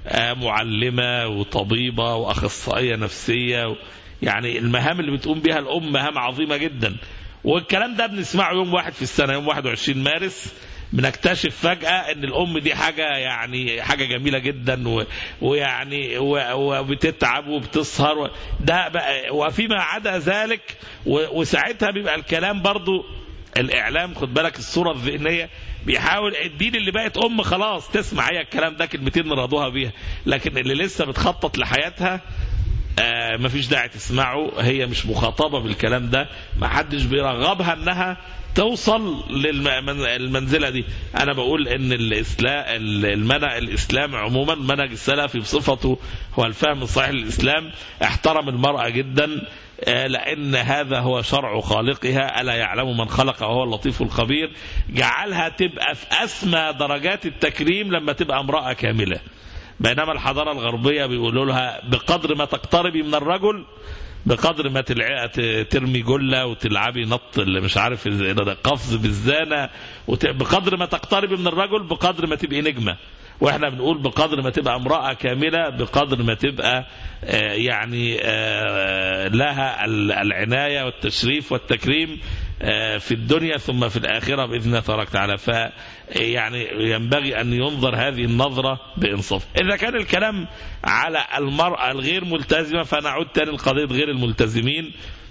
معلمة وطبيبة وأخصائية نفسية يعني المهام اللي بتقوم بها الأم مهام عظيمة جدا والكلام ده بنسمعه يوم واحد في السنة يوم 21 مارس بنكتشف فجأة ان الام دي حاجة يعني حاجة جميلة جدا و ويعني وبتتعب وبتسهر و ده بقى وفيما عدا ذلك وساعتها بيبقى الكلام برضو الاعلام خد بالك الصورة الذهنية بيحاول الدين اللي بقت ام خلاص تسمع هي الكلام ده كلمتين نرضوها بيها لكن اللي لسه بتخطط لحياتها آه مفيش داعي تسمعه هي مش مخاطبة بالكلام ده ما حدش بيرغبها انها توصل للمنزلة دي انا بقول ان الاسلام المنع الاسلام عموما منهج السلفي بصفته هو الفهم الصحيح للاسلام احترم المرأة جدا آه لان هذا هو شرع خالقها الا يعلم من خلق وهو اللطيف الخبير جعلها تبقى في اسمى درجات التكريم لما تبقى امرأة كاملة بينما الحضارة الغربية بيقولوا لها بقدر ما تقتربي من الرجل بقدر ما تلع... ترمي جلة وتلعبي نط اللي مش عارف قفز بالزانة وت... بقدر ما تقتربي من الرجل بقدر ما تبقي نجمة واحنا بنقول بقدر ما تبقى امرأة كاملة بقدر ما تبقى آه يعني آه لها العناية والتشريف والتكريم آه في الدنيا ثم في الآخرة بإذن الله تبارك وتعالى ف يعني ينبغي أن ينظر هذه النظرة بإنصاف إذا كان الكلام على المرأة الغير ملتزمة فنعود تاني لقضية غير الملتزمين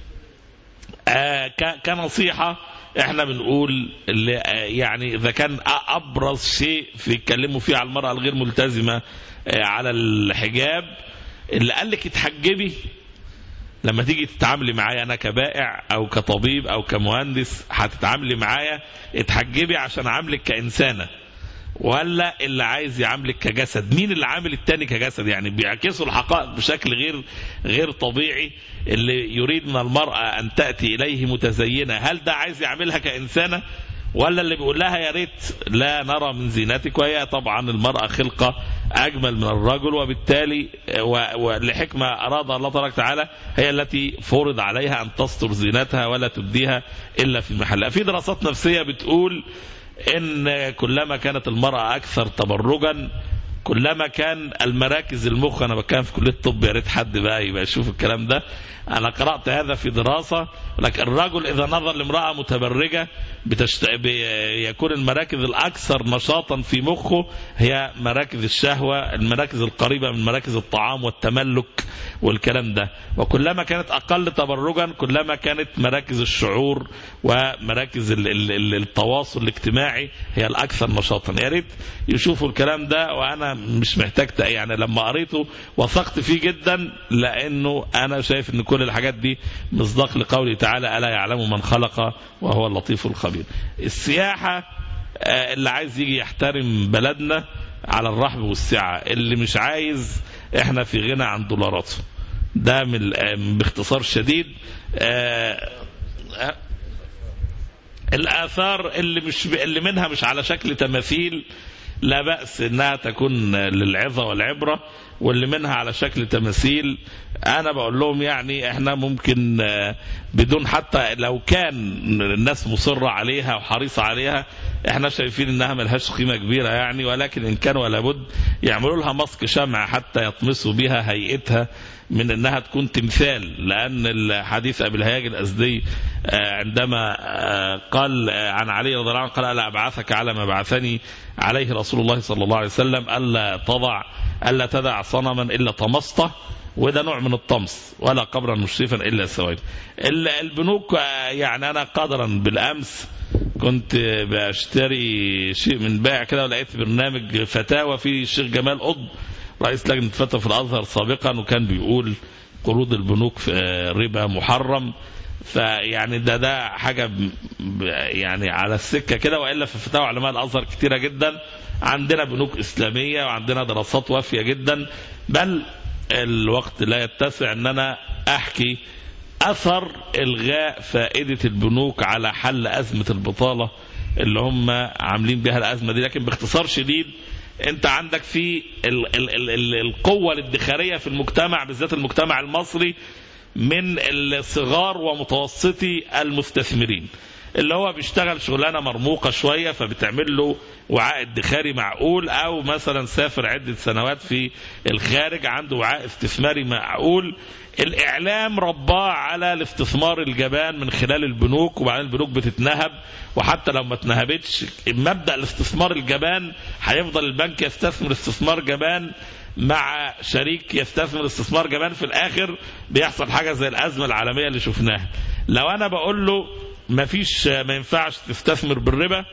كنصيحة احنا بنقول اللي يعني اذا كان ابرز شيء في يتكلموا فيه على المراه الغير ملتزمه على الحجاب اللي قال لك اتحجبي لما تيجي تتعاملي معايا انا كبائع او كطبيب او كمهندس هتتعاملي معايا اتحجبي عشان اعاملك كانسانه ولا اللي عايز يعاملك كجسد مين اللي عامل التاني كجسد يعني بيعكسوا الحقائق بشكل غير غير طبيعي اللي يريد من المرأة أن تأتي إليه متزينة هل ده عايز يعملها كإنسانة ولا اللي بيقول لها يا ريت لا نرى من زينتك وهي طبعا المرأة خلقة أجمل من الرجل وبالتالي ولحكمة أراد الله تبارك وتعالى هي التي فرض عليها أن تستر زينتها ولا تبديها إلا في محلها في دراسات نفسية بتقول ان كلما كانت المرأة اكثر تبرجا كلما كان المراكز المخ انا بتكلم في كليه الطب يا ريت حد بقى يبقى يشوف الكلام ده انا قرات هذا في دراسه لكن الرجل اذا نظر لامراه متبرجه بتشت... بي... يكون المراكز الاكثر نشاطا في مخه هي مراكز الشهوه المراكز القريبه من مراكز الطعام والتملك والكلام ده وكلما كانت اقل تبرجا كلما كانت مراكز الشعور ومراكز ال... ال... ال- التواصل الاجتماعي هي الاكثر نشاطا يا ريت يشوفوا الكلام ده وانا مش محتاج تق- يعني لما قريته وثقت فيه جدا لانه انا شايف ان كل الحاجات دي مصداق لقوله تعالى الا يعلم من خلق وهو اللطيف الخبير السياحه آه، اللي عايز يجي يحترم بلدنا على الرحب والسعه اللي مش عايز احنا في غنى عن دولاراته ده من آه، باختصار شديد آه، آه، الآثار اللي مش اللي منها مش على شكل تماثيل لا بأس انها تكون للعظة والعبرة واللي منها على شكل تماثيل انا بقول لهم يعني احنا ممكن آه، بدون حتى لو كان الناس مصرة عليها وحريصة عليها احنا شايفين انها ملهاش قيمة كبيرة يعني ولكن ان كان ولا بد يعملوا لها ماسك شمع حتى يطمسوا بها هيئتها من انها تكون تمثال لان الحديث ابي الهياج الازدي آه، عندما آه، قال آه، عن علي رضي الله عنه قال الا ابعثك على ما بعثني عليه رسول الله صلى الله عليه وسلم الا تضع الا تدع صنما الا طمسته وده نوع من الطمس ولا قبرا مشرفا الا سويت ال- البنوك آه، يعني انا قدرا بالامس كنت بشتري شيء من بائع كده ولقيت برنامج فتاوى فيه الشيخ جمال قطب رئيس لجنه فتوى في الازهر سابقا وكان بيقول قروض البنوك في آه، ربا محرم فيعني ده ده حاجه ب- ب- يعني على السكه كده والا في فتاوى علماء الازهر كتيره جدا عندنا بنوك اسلاميه وعندنا دراسات وافيه جدا بل الوقت لا يتسع ان انا احكي اثر الغاء فائده البنوك على حل ازمه البطاله اللي هم عاملين بها الازمه دي لكن باختصار شديد انت عندك في ال ال ال ال القوه الادخاريه في المجتمع بالذات المجتمع المصري من الصغار ومتوسطي المستثمرين اللي هو بيشتغل شغلانه مرموقه شويه فبتعمل له وعاء ادخاري معقول او مثلا سافر عده سنوات في الخارج عنده وعاء استثماري معقول الاعلام رباه على الاستثمار الجبان من خلال البنوك وبعدين البنوك بتتنهب وحتى لو ما اتنهبتش مبدا الاستثمار الجبان هيفضل البنك يستثمر استثمار جبان مع شريك يستثمر استثمار جبان في الاخر بيحصل حاجه زي الازمه العالميه اللي شفناها لو انا بقول له ما فيش ما ينفعش تستثمر بالربا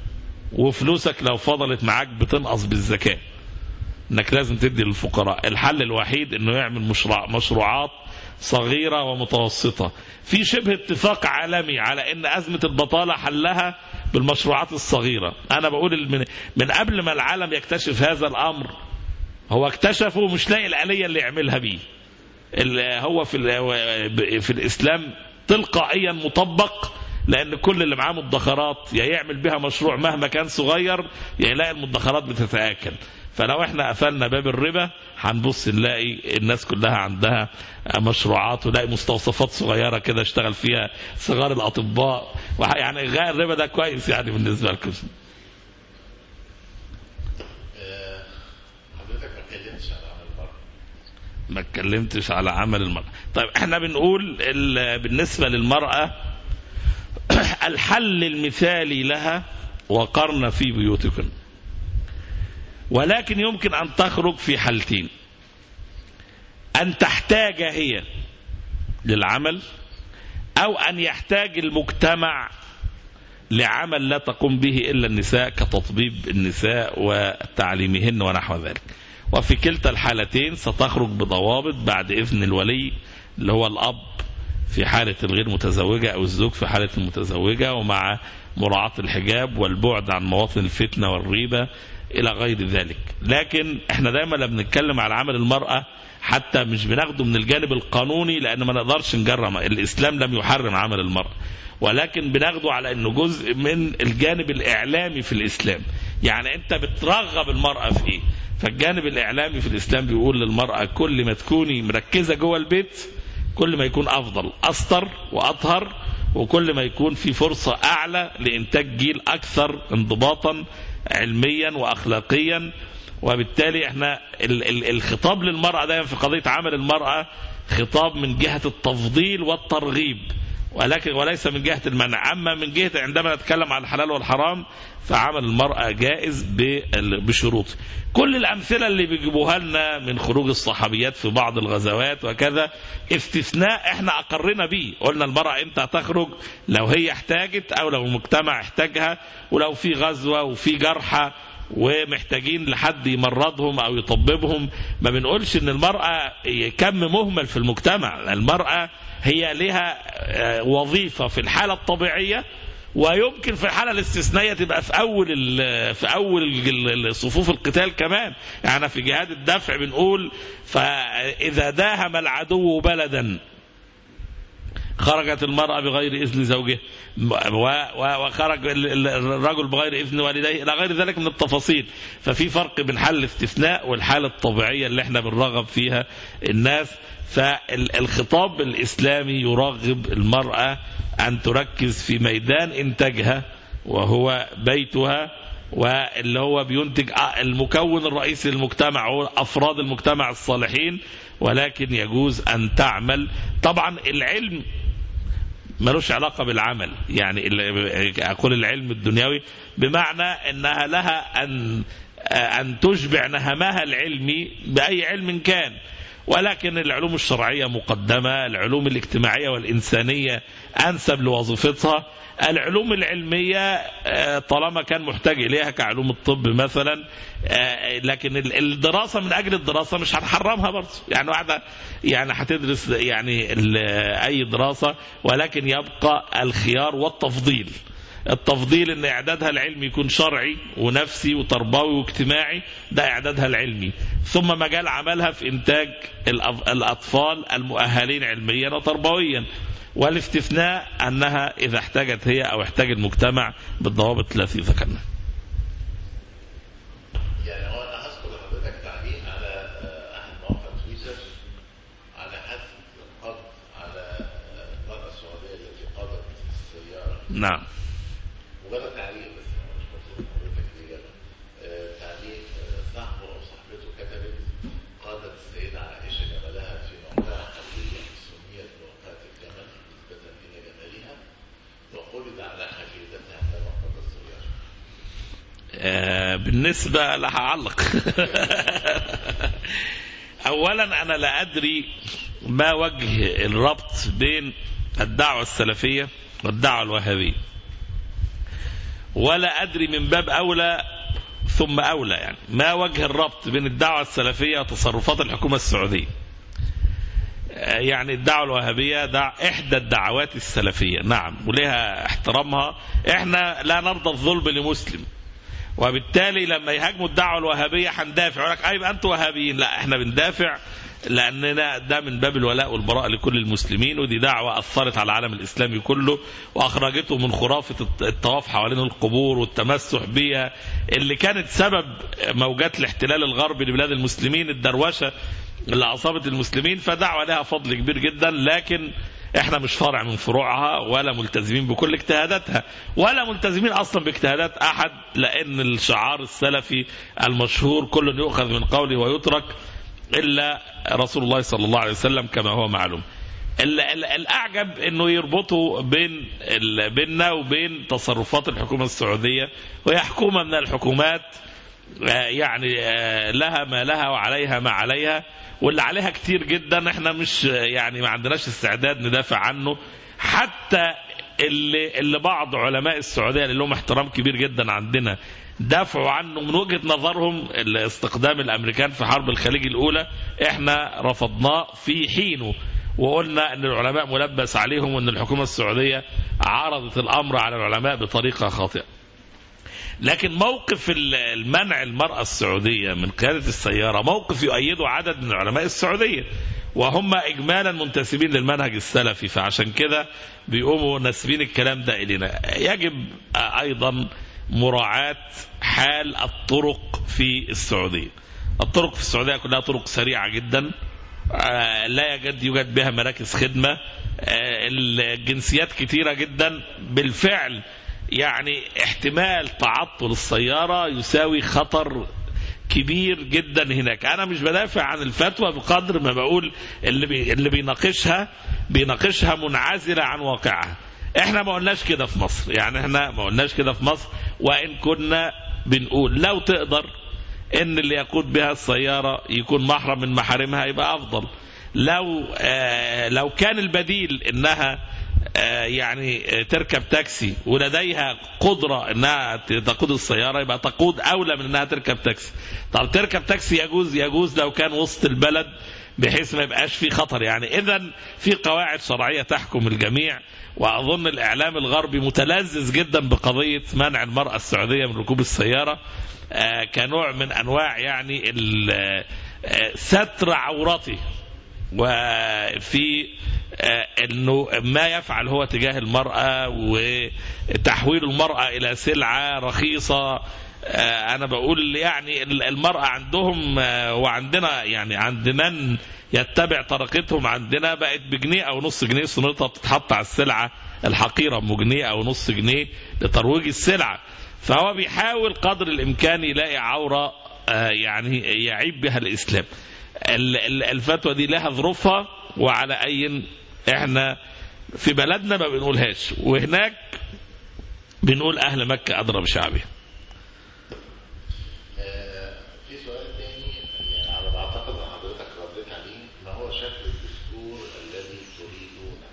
وفلوسك لو فضلت معاك بتنقص بالزكاه انك لازم تدي للفقراء الحل الوحيد انه يعمل مشروع مشروعات صغيرة ومتوسطة في شبه اتفاق عالمي على ان ازمة البطالة حلها بالمشروعات الصغيرة انا بقول من, من قبل ما العالم يكتشف هذا الامر هو اكتشفه مش لاقي الآلية اللي يعملها بيه ال- هو في ال- في الاسلام تلقائيا مطبق لان كل اللي معاه مدخرات يا يعمل بها مشروع مهما كان صغير يا يلاقي المدخرات بتتاكل فلو احنا قفلنا باب الربا هنبص نلاقي الناس كلها عندها مشروعات ونلاقي مستوصفات صغيره كده اشتغل فيها صغار الاطباء وح- يعني غاء الربا ده كويس يعني بالنسبه لكم حضرتك ما اتكلمتش على عمل المرأة ما اتكلمتش على عمل المرأة طيب احنا بنقول ال- بالنسبة للمرأة الحل المثالي لها وقرن في بيوتكن ولكن يمكن أن تخرج في حالتين أن تحتاج هي للعمل أو أن يحتاج المجتمع لعمل لا تقوم به إلا النساء كتطبيب النساء وتعليمهن ونحو ذلك وفي كلتا الحالتين ستخرج بضوابط بعد إذن الولي اللي هو الأب في حالة الغير متزوجة أو الزوج في حالة المتزوجة ومع مراعاة الحجاب والبعد عن مواطن الفتنة والريبة إلى غير ذلك لكن احنا دايما لما بنتكلم على عمل المرأة حتى مش بناخده من الجانب القانوني لأن ما نقدرش نجرم الإسلام لم يحرم عمل المرأة ولكن بناخده على انه جزء من الجانب الاعلامي في الاسلام يعني انت بترغب المراه في ايه فالجانب الاعلامي في الاسلام بيقول للمراه كل ما تكوني مركزه جوه البيت كل ما يكون افضل استر واطهر وكل ما يكون في فرصه اعلى لانتاج جيل اكثر انضباطا علميا واخلاقيا وبالتالي احنا ال ال الخطاب للمرأة دايما في قضية عمل المرأة خطاب من جهة التفضيل والترغيب ولكن وليس من جهة المنع أما من جهة عندما نتكلم عن الحلال والحرام فعمل المرأة جائز بال- بشروط كل الأمثلة اللي بيجيبوها لنا من خروج الصحابيات في بعض الغزوات وكذا استثناء احنا أقرنا به قلنا المرأة امتى تخرج لو هي احتاجت أو لو المجتمع احتاجها ولو في غزوة وفي جرحى ومحتاجين لحد يمرضهم او يطببهم ما بنقولش ان المرأة كم مهمل في المجتمع المرأة هي لها آه، وظيفة في الحالة الطبيعية ويمكن في الحالة الاستثنائية تبقى في أول ال- في أول ال- ال- صفوف القتال كمان يعني في جهاد الدفع بنقول فإذا داهم العدو بلدا خرجت المرأة بغير إذن زوجها و- و- وخرج ال- ال- الرجل بغير إذن والديه إلى غير ذلك من التفاصيل ففي فرق بين حال الاستثناء والحالة الطبيعية اللي احنا بنرغب فيها الناس فالخطاب الإسلامي يرغب المرأة أن تركز في ميدان إنتاجها وهو بيتها واللي هو بينتج المكون الرئيسي للمجتمع هو أفراد المجتمع الصالحين ولكن يجوز أن تعمل طبعا العلم ملوش علاقة بالعمل يعني ال- أقول العلم الدنيوي بمعنى أنها لها أن أن تشبع نهمها العلمي بأي علم كان ولكن العلوم الشرعية مقدمة العلوم الاجتماعية والإنسانية أنسب لوظيفتها العلوم العلمية آه، طالما كان محتاج إليها كعلوم الطب مثلا آه، لكن ال- الدراسة من أجل الدراسة مش هنحرمها برضه يعني واحدة يعني هتدرس يعني ال- أي دراسة ولكن يبقى الخيار والتفضيل التفضيل ان اعدادها العلمي يكون شرعي ونفسي وتربوي واجتماعي ده اعدادها العلمي ثم مجال عملها في انتاج الأف- الاطفال المؤهلين علميا وتربويا والاستثناء انها اذا احتاجت هي او احتاج المجتمع بالضوابط التي ذكرنا يعني هو انا هذكر لحضرتك تعليق على آه، احد مواقع تويتر على حث القبض على آه، المرأة السعودية التي قادت السيارة نعم مجرد تعليق بس أنا مش مطلوب حضرتك الإجابة آه، تعليق آه، صاحبه أو صاحبته كتبت قادت السيدة عائشة جملها في موقعها حقيقية سميت موقعة الجمل نسبة إلى جمالها وقلد على حفيدتها عندما قادت السيارة آه، بالنسبة لها علق أولا أنا لا أدري ما وجه الربط بين الدعوة السلفية والدعوة الوهابية ولا أدري من باب أولى ثم أولى يعني ما وجه الربط بين الدعوة السلفية وتصرفات الحكومة السعودية آه، يعني الدعوة الوهابية دع... إحدى الدعوات السلفية نعم ولها احترامها إحنا لا نرضى الظلم لمسلم وبالتالي لما يهاجموا الدعوه الوهابيه هندافع يقول لك ايوه انتوا وهابيين لا احنا بندافع لاننا ده من باب الولاء والبراء لكل المسلمين ودي دعوه اثرت على العالم الاسلامي كله واخرجته من خرافه الط- الطواف حوالين القبور والتمسح بها اللي كانت سبب موجات الاحتلال الغربي لبلاد المسلمين الدروشه اللي اصابت المسلمين فدعوه لها فضل كبير جدا لكن احنا مش فرع من فروعها ولا ملتزمين بكل اجتهاداتها ولا ملتزمين اصلا باجتهادات احد لان الشعار السلفي المشهور كل يؤخذ من قوله ويترك الا رسول الله صلى الله عليه وسلم كما هو معلوم ال- ال- الاعجب انه يربطوا بين ال- بيننا وبين تصرفات الحكومه السعوديه وهي حكومه من الحكومات آه، يعني آه، لها ما لها وعليها ما عليها واللي عليها كتير جدا احنا مش آه، يعني ما عندناش استعداد ندافع عنه حتى اللي اللي بعض علماء السعوديه اللي لهم احترام كبير جدا عندنا دافعوا عنه من وجهه نظرهم استخدام الامريكان في حرب الخليج الاولى احنا رفضناه في حينه وقلنا ان العلماء ملبس عليهم وان الحكومه السعوديه عرضت الامر على العلماء بطريقه خاطئه لكن موقف ال- المنع المرأة السعودية من قيادة السيارة موقف يؤيده عدد من علماء السعودية وهم إجمالا منتسبين للمنهج السلفي فعشان كده بيقوموا ناسبين الكلام ده إلينا يجب أيضا مراعاة حال الطرق في السعودية الطرق في السعودية كلها طرق سريعة جدا آه، لا يجد يوجد بها مراكز خدمة آه، الجنسيات كتيرة جدا بالفعل يعني احتمال تعطل السيارة يساوي خطر كبير جدا هناك انا مش بدافع عن الفتوى بقدر ما بقول اللي بي اللي بيناقشها بيناقشها منعزله عن واقعها احنا ما قلناش كده في مصر يعني احنا ما قلناش كده في مصر وان كنا بنقول لو تقدر ان اللي يقود بها السياره يكون محرم من محارمها يبقى افضل لو آه لو كان البديل انها آه يعني آه تركب تاكسي ولديها قدرة انها تقود السيارة يبقى تقود اولى من انها تركب تاكسي طب تركب تاكسي يجوز يجوز لو كان وسط البلد بحيث ما يبقاش في خطر يعني اذا في قواعد شرعية تحكم الجميع واظن الاعلام الغربي متلذذ جدا بقضية منع المرأة السعودية من ركوب السيارة آه كنوع من انواع يعني ستر عورته وفي انه ما يفعل هو تجاه المراه وتحويل المراه الى سلعه رخيصه انا بقول يعني المراه عندهم وعندنا يعني عند من يتبع طريقتهم عندنا بقت بجنيه او نص جنيه صنيتها بتتحط على السلعه الحقيره ام جنيه او نص جنيه لترويج السلعه فهو بيحاول قدر الامكان يلاقي عوره يعني يعيب بها الاسلام الفتوى دي لها ظروفها وعلى اي احنا في بلدنا ما بنقولهاش وهناك بنقول اهل مكه ادرى بشعبها في سؤال تاني يعني على ما اعتقد ان حضرتك رديت عليه ما هو شكل الدستور الذي تريدونه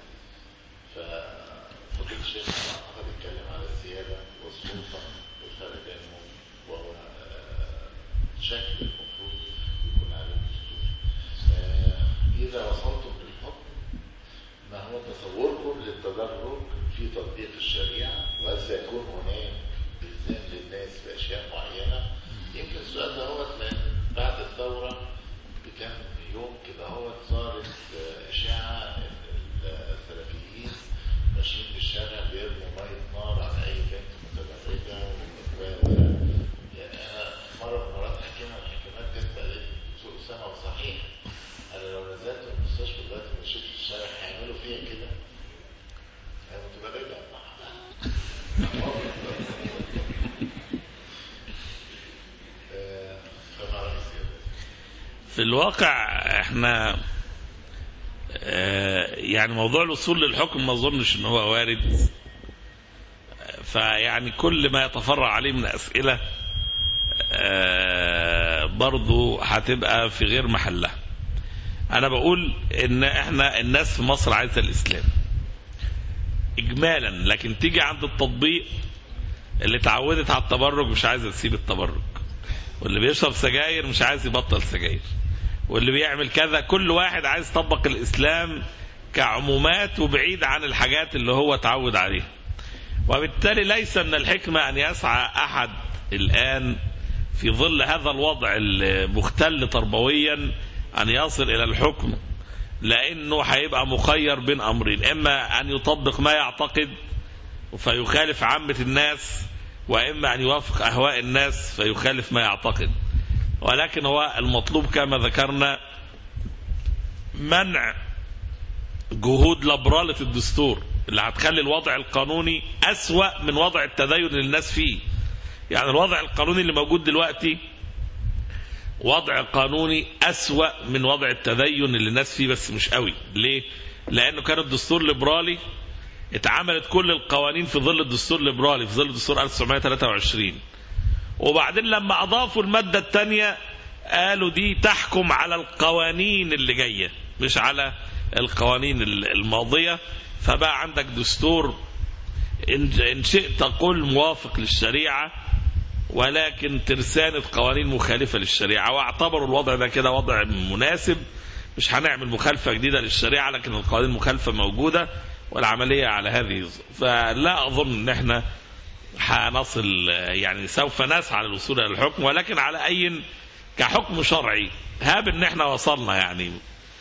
ففضل الشيخ اعتقد اتكلم على السياده والسلطه والفرق بينهم وهو شكل المفروض يكون عليه الدستور اذا وصلتم للحكم ما هو تصوركم للتدرج في تطبيق الشريعه وهل سيكون هناك الزام للناس باشياء معينه يمكن السؤال ده هو من بعد الثورة بكم يوم كده هو صارت إشاعة إن السلفيين ماشيين في الشارع بيرموا مية نار على أي بنت متبرجة يعني أنا مرة من المرات حكينا الحكومات كانت قالت سوق سما وصحيح أنا لو نزلت من المستشفى دلوقتي مشيت في الشارع هيعملوا فيا كده هي متبرجة في الواقع احنا اه يعني موضوع الوصول للحكم ما اظنش ان هو وارد فيعني كل ما يتفرع عليه من اسئله اه برضو هتبقى في غير محلها انا بقول ان احنا الناس في مصر عايزه الاسلام اجمالا لكن تيجي عند التطبيق اللي اتعودت على التبرج مش عايزه تسيب التبرج واللي بيشرب سجاير مش عايز يبطل سجاير واللي بيعمل كذا كل واحد عايز يطبق الاسلام كعمومات وبعيد عن الحاجات اللي هو اتعود عليها وبالتالي ليس من الحكمة أن يسعى أحد الآن في ظل هذا الوضع المختل تربويا أن يصل إلى الحكم لأنه هيبقى مخير بين أمرين إما أن يطبق ما يعتقد فيخالف عامة الناس وإما أن يوافق أهواء الناس فيخالف ما يعتقد ولكن هو المطلوب كما ذكرنا منع جهود لبرالة الدستور اللي هتخلي الوضع القانوني أسوأ من وضع التدين اللي الناس فيه يعني الوضع القانوني اللي موجود دلوقتي وضع قانوني أسوأ من وضع التدين اللي الناس فيه بس مش قوي ليه لأنه كان الدستور ليبرالي اتعملت كل القوانين في ظل الدستور الليبرالي في ظل الدستور 1923 وبعدين لما أضافوا المادة الثانية قالوا دي تحكم على القوانين اللي جاية مش على القوانين الماضية فبقى عندك دستور إن شئت قل موافق للشريعة ولكن ترسانة قوانين مخالفة للشريعة واعتبروا الوضع ده كده وضع مناسب مش هنعمل مخالفة جديدة للشريعة لكن القوانين المخالفة موجودة والعملية على هذه فلا أظن أن احنا هنصل يعني سوف نسعى للوصول إلى الحكم ولكن على أي كحكم شرعي هاب ان احنا وصلنا يعني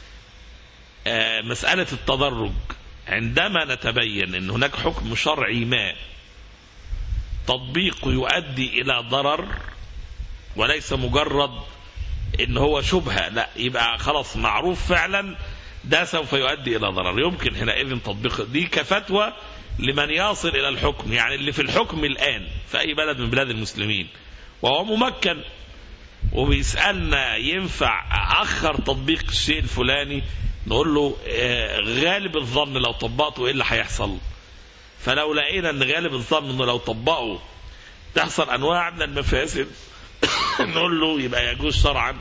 مسألة التدرج عندما نتبين ان هناك حكم شرعي ما تطبيقه يؤدي الى ضرر وليس مجرد ان هو شبهة لا يبقى خلاص معروف فعلا ده سوف يؤدي الى ضرر يمكن حينئذ تطبيق دي كفتوى لمن يصل الى الحكم يعني اللي في الحكم الان في اي بلد من بلاد المسلمين وهو ممكن وبيسألنا ينفع أخر تطبيق الشيء الفلاني نقول له آه، غالب الظن لو طبقته إيه اللي هيحصل فلو لقينا أن غالب الظن أنه لو طبقه تحصل أنواع من المفاسد نقول له يبقى يجوز شرعا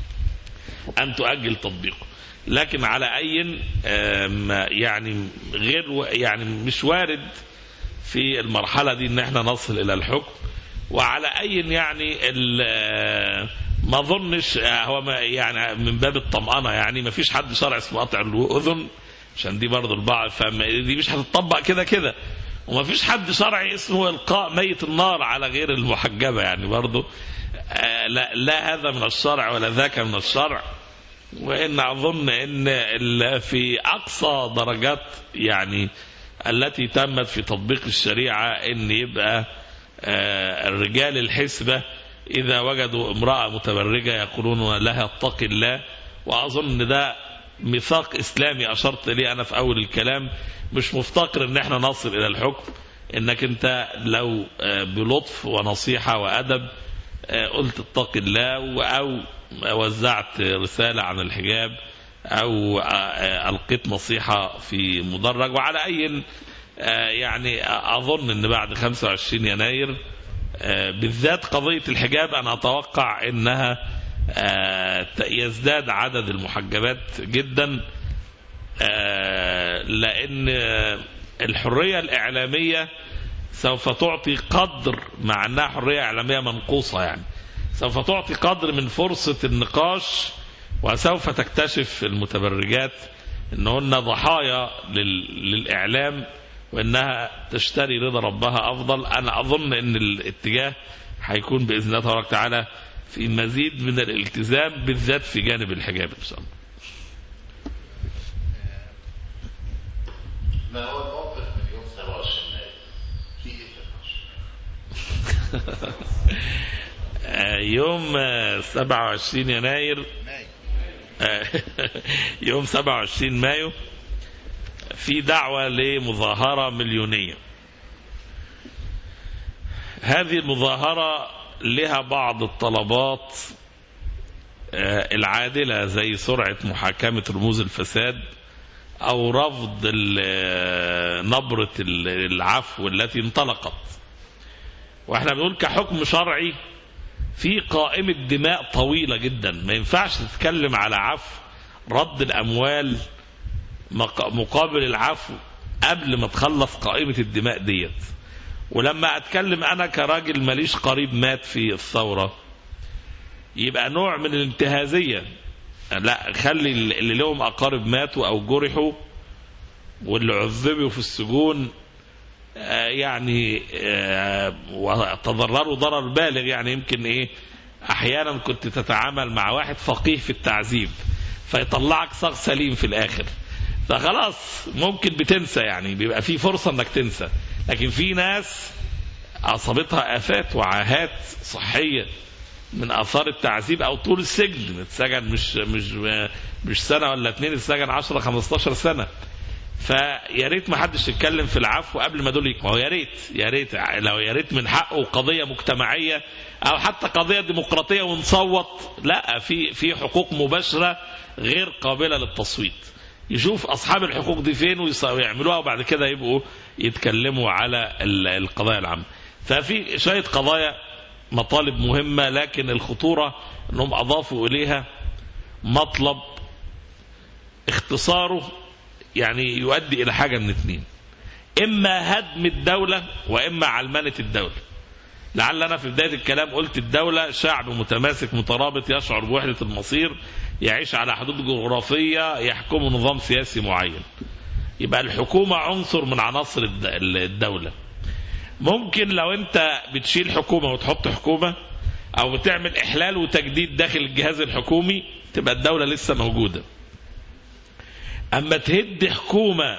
أن تؤجل تطبيقه لكن على أي آم، يعني غير و- يعني مش وارد في المرحلة دي ان احنا نصل الى الحكم وعلى اي يعني ال- آه، ما اظنش آه، هو ما يعني من باب الطمأنة يعني ما فيش حد شرع اسمه قطع الاذن عشان دي برضه البعض فدي مش هتطبق كده كده وما فيش حد شرعي اسمه القاء ميت النار على غير المحجبة يعني برضه آه، لا, لا هذا من الشرع ولا ذاك من الشرع وان اظن ان ال- في اقصى درجات يعني التي تمت في تطبيق الشريعه ان يبقى آه، الرجال الحسبه اذا وجدوا امراه متبرجه يقولون لها اتق الله واظن ان ده ميثاق اسلامي اشرت اليه انا في اول الكلام مش مفتقر ان احنا نصل الى الحكم انك انت لو آه، بلطف ونصيحه وادب آه، قلت اتق الله و- او وزعت رساله عن الحجاب او آه، آه، القيت نصيحه في مدرج وعلى اي آه، يعني اظن ان بعد 25 يناير آه، بالذات قضيه الحجاب انا اتوقع انها آه، ت- يزداد عدد المحجبات جدا آه، لان آه، الحريه الاعلاميه سوف تعطي قدر مع انها حريه اعلاميه منقوصه يعني سوف تعطي قدر من فرصه النقاش وسوف تكتشف المتبرجات انهن ضحايا لل... للاعلام وانها تشتري رضا ربها افضل انا اظن ان الاتجاه هيكون باذن الله تبارك وتعالى في مزيد من الالتزام بالذات في جانب الحجاب ان شاء الله ما هو الموقف من يوم 27 مايو؟ في ايه 27 آه، يوم آه، 27 يناير مايو آه، يوم 27 مايو في دعوة لمظاهرة مليونية هذه المظاهرة لها بعض الطلبات آه، العادلة زي سرعة محاكمة رموز الفساد أو رفض ال- نبرة ال- العفو التي انطلقت واحنا بنقول كحكم شرعي في قائمة دماء طويلة جدا ما ينفعش تتكلم على عفو رد الأموال مق- مقابل العفو قبل ما تخلص قائمة الدماء ديت ولما أتكلم أنا كراجل ماليش قريب مات في الثورة يبقى نوع من الانتهازية لا خلي اللي لهم أقارب ماتوا أو جرحوا واللي عذبوا في السجون آه، يعني آه، وتضرروا ضرر بالغ يعني يمكن ايه احيانا كنت تتعامل مع واحد فقيه في التعذيب فيطلعك صاغ سليم في الاخر فخلاص ممكن بتنسى يعني بيبقى في فرصه انك تنسى لكن في ناس اصابتها افات وعاهات صحيه من اثار التعذيب او طول السجن اتسجن مش مش مش سنه ولا اتنين اتسجن 10 15 سنه فيا ريت ما حدش يتكلم في العفو قبل ما دول يك- ما هو يا ريت يا ريت لو يا ريت من حقه قضيه مجتمعيه او حتى قضيه ديمقراطيه ونصوت لا في في حقوق مباشره غير قابله للتصويت يشوف اصحاب الحقوق دي فين ويص- ويعملوها وبعد كده يبقوا يتكلموا على ال- القضايا العامه ففي شويه قضايا مطالب مهمه لكن الخطوره انهم اضافوا اليها مطلب اختصاره يعني يؤدي الى حاجه من اثنين اما هدم الدوله واما علمنه الدوله لعل انا في بدايه الكلام قلت الدوله شعب متماسك مترابط يشعر بوحده المصير يعيش على حدود جغرافيه يحكمه نظام سياسي معين يبقى الحكومه عنصر من عناصر الد- الدوله ممكن لو انت بتشيل حكومه وتحط حكومه او بتعمل احلال وتجديد داخل الجهاز الحكومي تبقى الدوله لسه موجوده اما تهد حكومه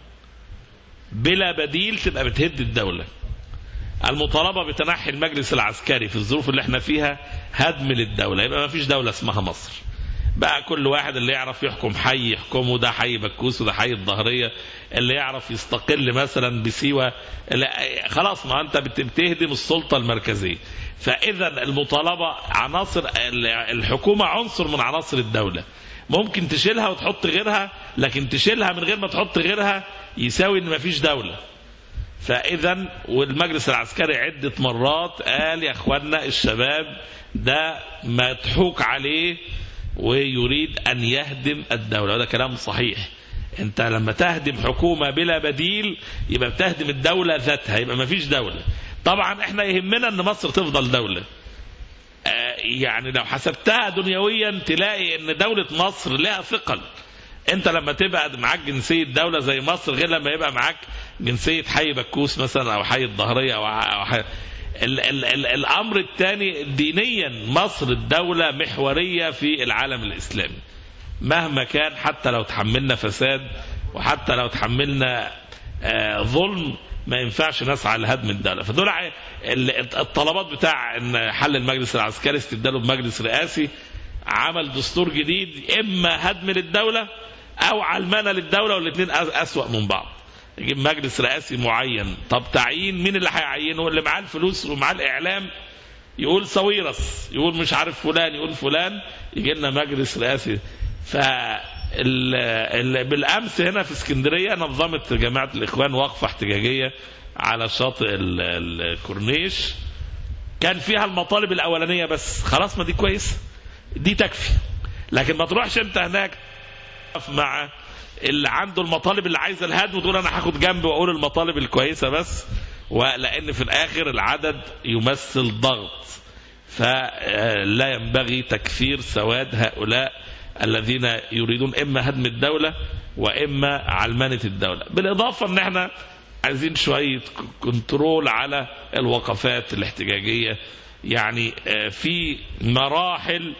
بلا بديل تبقى بتهد الدوله المطالبه بتنحي المجلس العسكري في الظروف اللي احنا فيها هدم للدوله يبقى ما فيش دوله اسمها مصر بقى كل واحد اللي يعرف يحكم حي يحكمه ده حي بكوس وده حي الظهريه اللي يعرف يستقل مثلا بسيوه لا، خلاص ما انت بت- بتهدم السلطه المركزيه فاذا المطالبه عناصر ال- الحكومه عنصر من عناصر الدوله ممكن تشيلها وتحط غيرها لكن تشيلها من غير ما تحط غيرها يساوي ان مفيش دوله فاذا والمجلس العسكري عده مرات قال يا اخوانا الشباب ده مضحوك عليه ويريد ان يهدم الدوله وده كلام صحيح انت لما تهدم حكومه بلا بديل يبقى بتهدم الدوله ذاتها يبقى ما فيش دوله طبعا احنا يهمنا ان مصر تفضل دوله آه، يعني لو حسبتها دنيويا تلاقي ان دولة مصر لها ثقل انت لما تبقى معاك جنسية دولة زي مصر غير لما يبقى معاك جنسية حي بكوس مثلا او حي الظهرية او أو حي ال ال ال الامر الثاني دينيا مصر الدولة محورية في العالم الاسلامي مهما كان حتى لو تحملنا فساد وحتى لو تحملنا آه، ظلم ما ينفعش نسعى لهدم الدولة فدول ع- ال- الطلبات بتاع ان حل المجلس العسكري استبداله بمجلس رئاسي عمل دستور جديد اما هدم للدولة او علمنة للدولة والاثنين أس- اسوأ من بعض يجيب مجلس رئاسي معين طب تعيين مين اللي هيعينه اللي معاه الفلوس ومعاه الاعلام يقول ساويرس يقول مش عارف فلان يقول فلان يجي لنا مجلس رئاسي ف ال- ال- بالامس هنا في اسكندريه نظمت جماعه الاخوان وقفه احتجاجيه على شاطئ ال- ال- الكورنيش كان فيها المطالب الاولانيه بس خلاص ما دي كويس دي تكفي لكن ما تروحش انت هناك تقف مع اللي عنده المطالب اللي عايزه الهدم وتقول انا هاخد جنب واقول المطالب الكويسه بس ولان في الاخر العدد يمثل ضغط فلا ينبغي تكفير سواد هؤلاء الذين يريدون اما هدم الدوله واما علمنه الدوله بالاضافه ان احنا عايزين شويه كنترول على الوقفات الاحتجاجيه يعني آه، في مراحل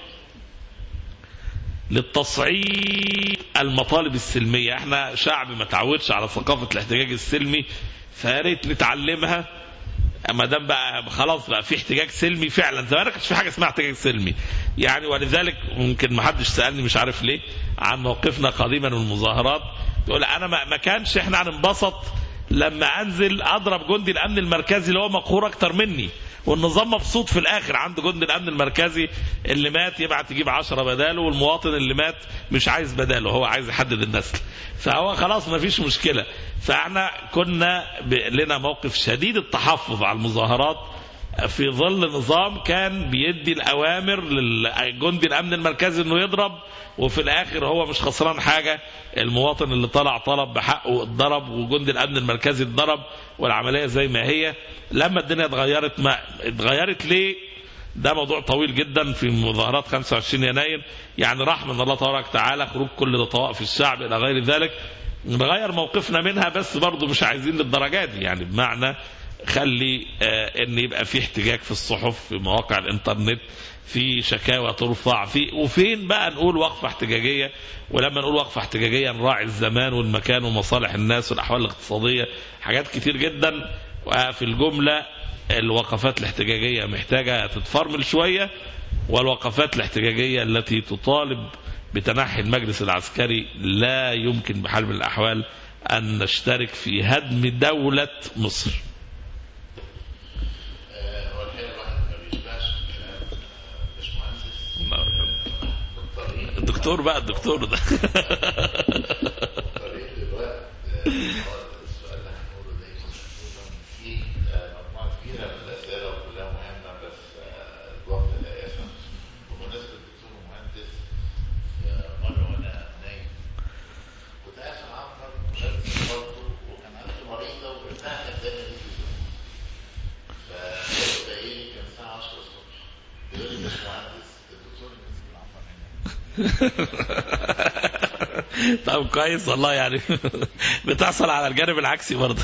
للتصعيد المطالب السلمية احنا شعب ما تعودش على ثقافة الاحتجاج السلمي فياريت نتعلمها ما دام بقى خلاص بقى في احتجاج سلمي فعلا زمان ما كانش في حاجه اسمها احتجاج سلمي يعني ولذلك ممكن ما حدش سالني مش عارف ليه عن موقفنا قديما من المظاهرات تقول انا ما ما كانش احنا هننبسط لما انزل اضرب جندي الامن المركزي اللي هو مقهور اكتر مني والنظام مبسوط في الاخر عنده جندي الامن المركزي اللي مات يبعت يجيب عشرة بداله والمواطن اللي مات مش عايز بداله هو عايز يحدد النسل فهو خلاص ما فيش مشكله فاحنا كنا ب- لنا موقف شديد التحفظ على المظاهرات في ظل نظام كان بيدي الاوامر للجندي الامن المركزي انه يضرب وفي الاخر هو مش خسران حاجه المواطن اللي طلع طلب بحقه اتضرب وجندي الامن المركزي اتضرب والعمليه زي ما هي لما الدنيا اتغيرت ما اتغيرت ليه ده موضوع طويل جدا في مظاهرات 25 يناير يعني رحمة الله تبارك وتعالى خروج كل طوائف الشعب الى غير ذلك نغير موقفنا منها بس برضه مش عايزين للدرجات دي يعني بمعنى خلي آه ان يبقى في احتجاج في الصحف في مواقع الانترنت في شكاوى ترفع في وفين بقى نقول وقفه احتجاجيه ولما نقول وقفه احتجاجيه نراعي الزمان والمكان ومصالح الناس والاحوال الاقتصاديه حاجات كتير جدا وفي الجمله الوقفات الاحتجاجيه محتاجه تتفرمل شويه والوقفات الاحتجاجيه التي تطالب بتنحي المجلس العسكري لا يمكن بحال من الاحوال ان نشترك في هدم دوله مصر هو الحقيقه الواحد ما بيشبعش كلام باشمهندس الطريق الدكتور بقى الدكتور ده الطريق دلوقتي السؤال اللي هنقوله دايما خصوصا في مجموعه كبيره من الاسئله وكلها مهمه بس آه، الوقت لا يسمح بمناسبه الدكتور مهندس آه، مره وانا نايم كنت قاعد في معمر مهندس برضه وكان عنده مريضه وابنها كان دايما يجي فهو ده ايه كان الساعه 10 الصبح بيقول لي باشمهندس الدكتور اللي مسك العنبر هنا طب كويس والله يعني بتحصل على الجانب العكسي برضه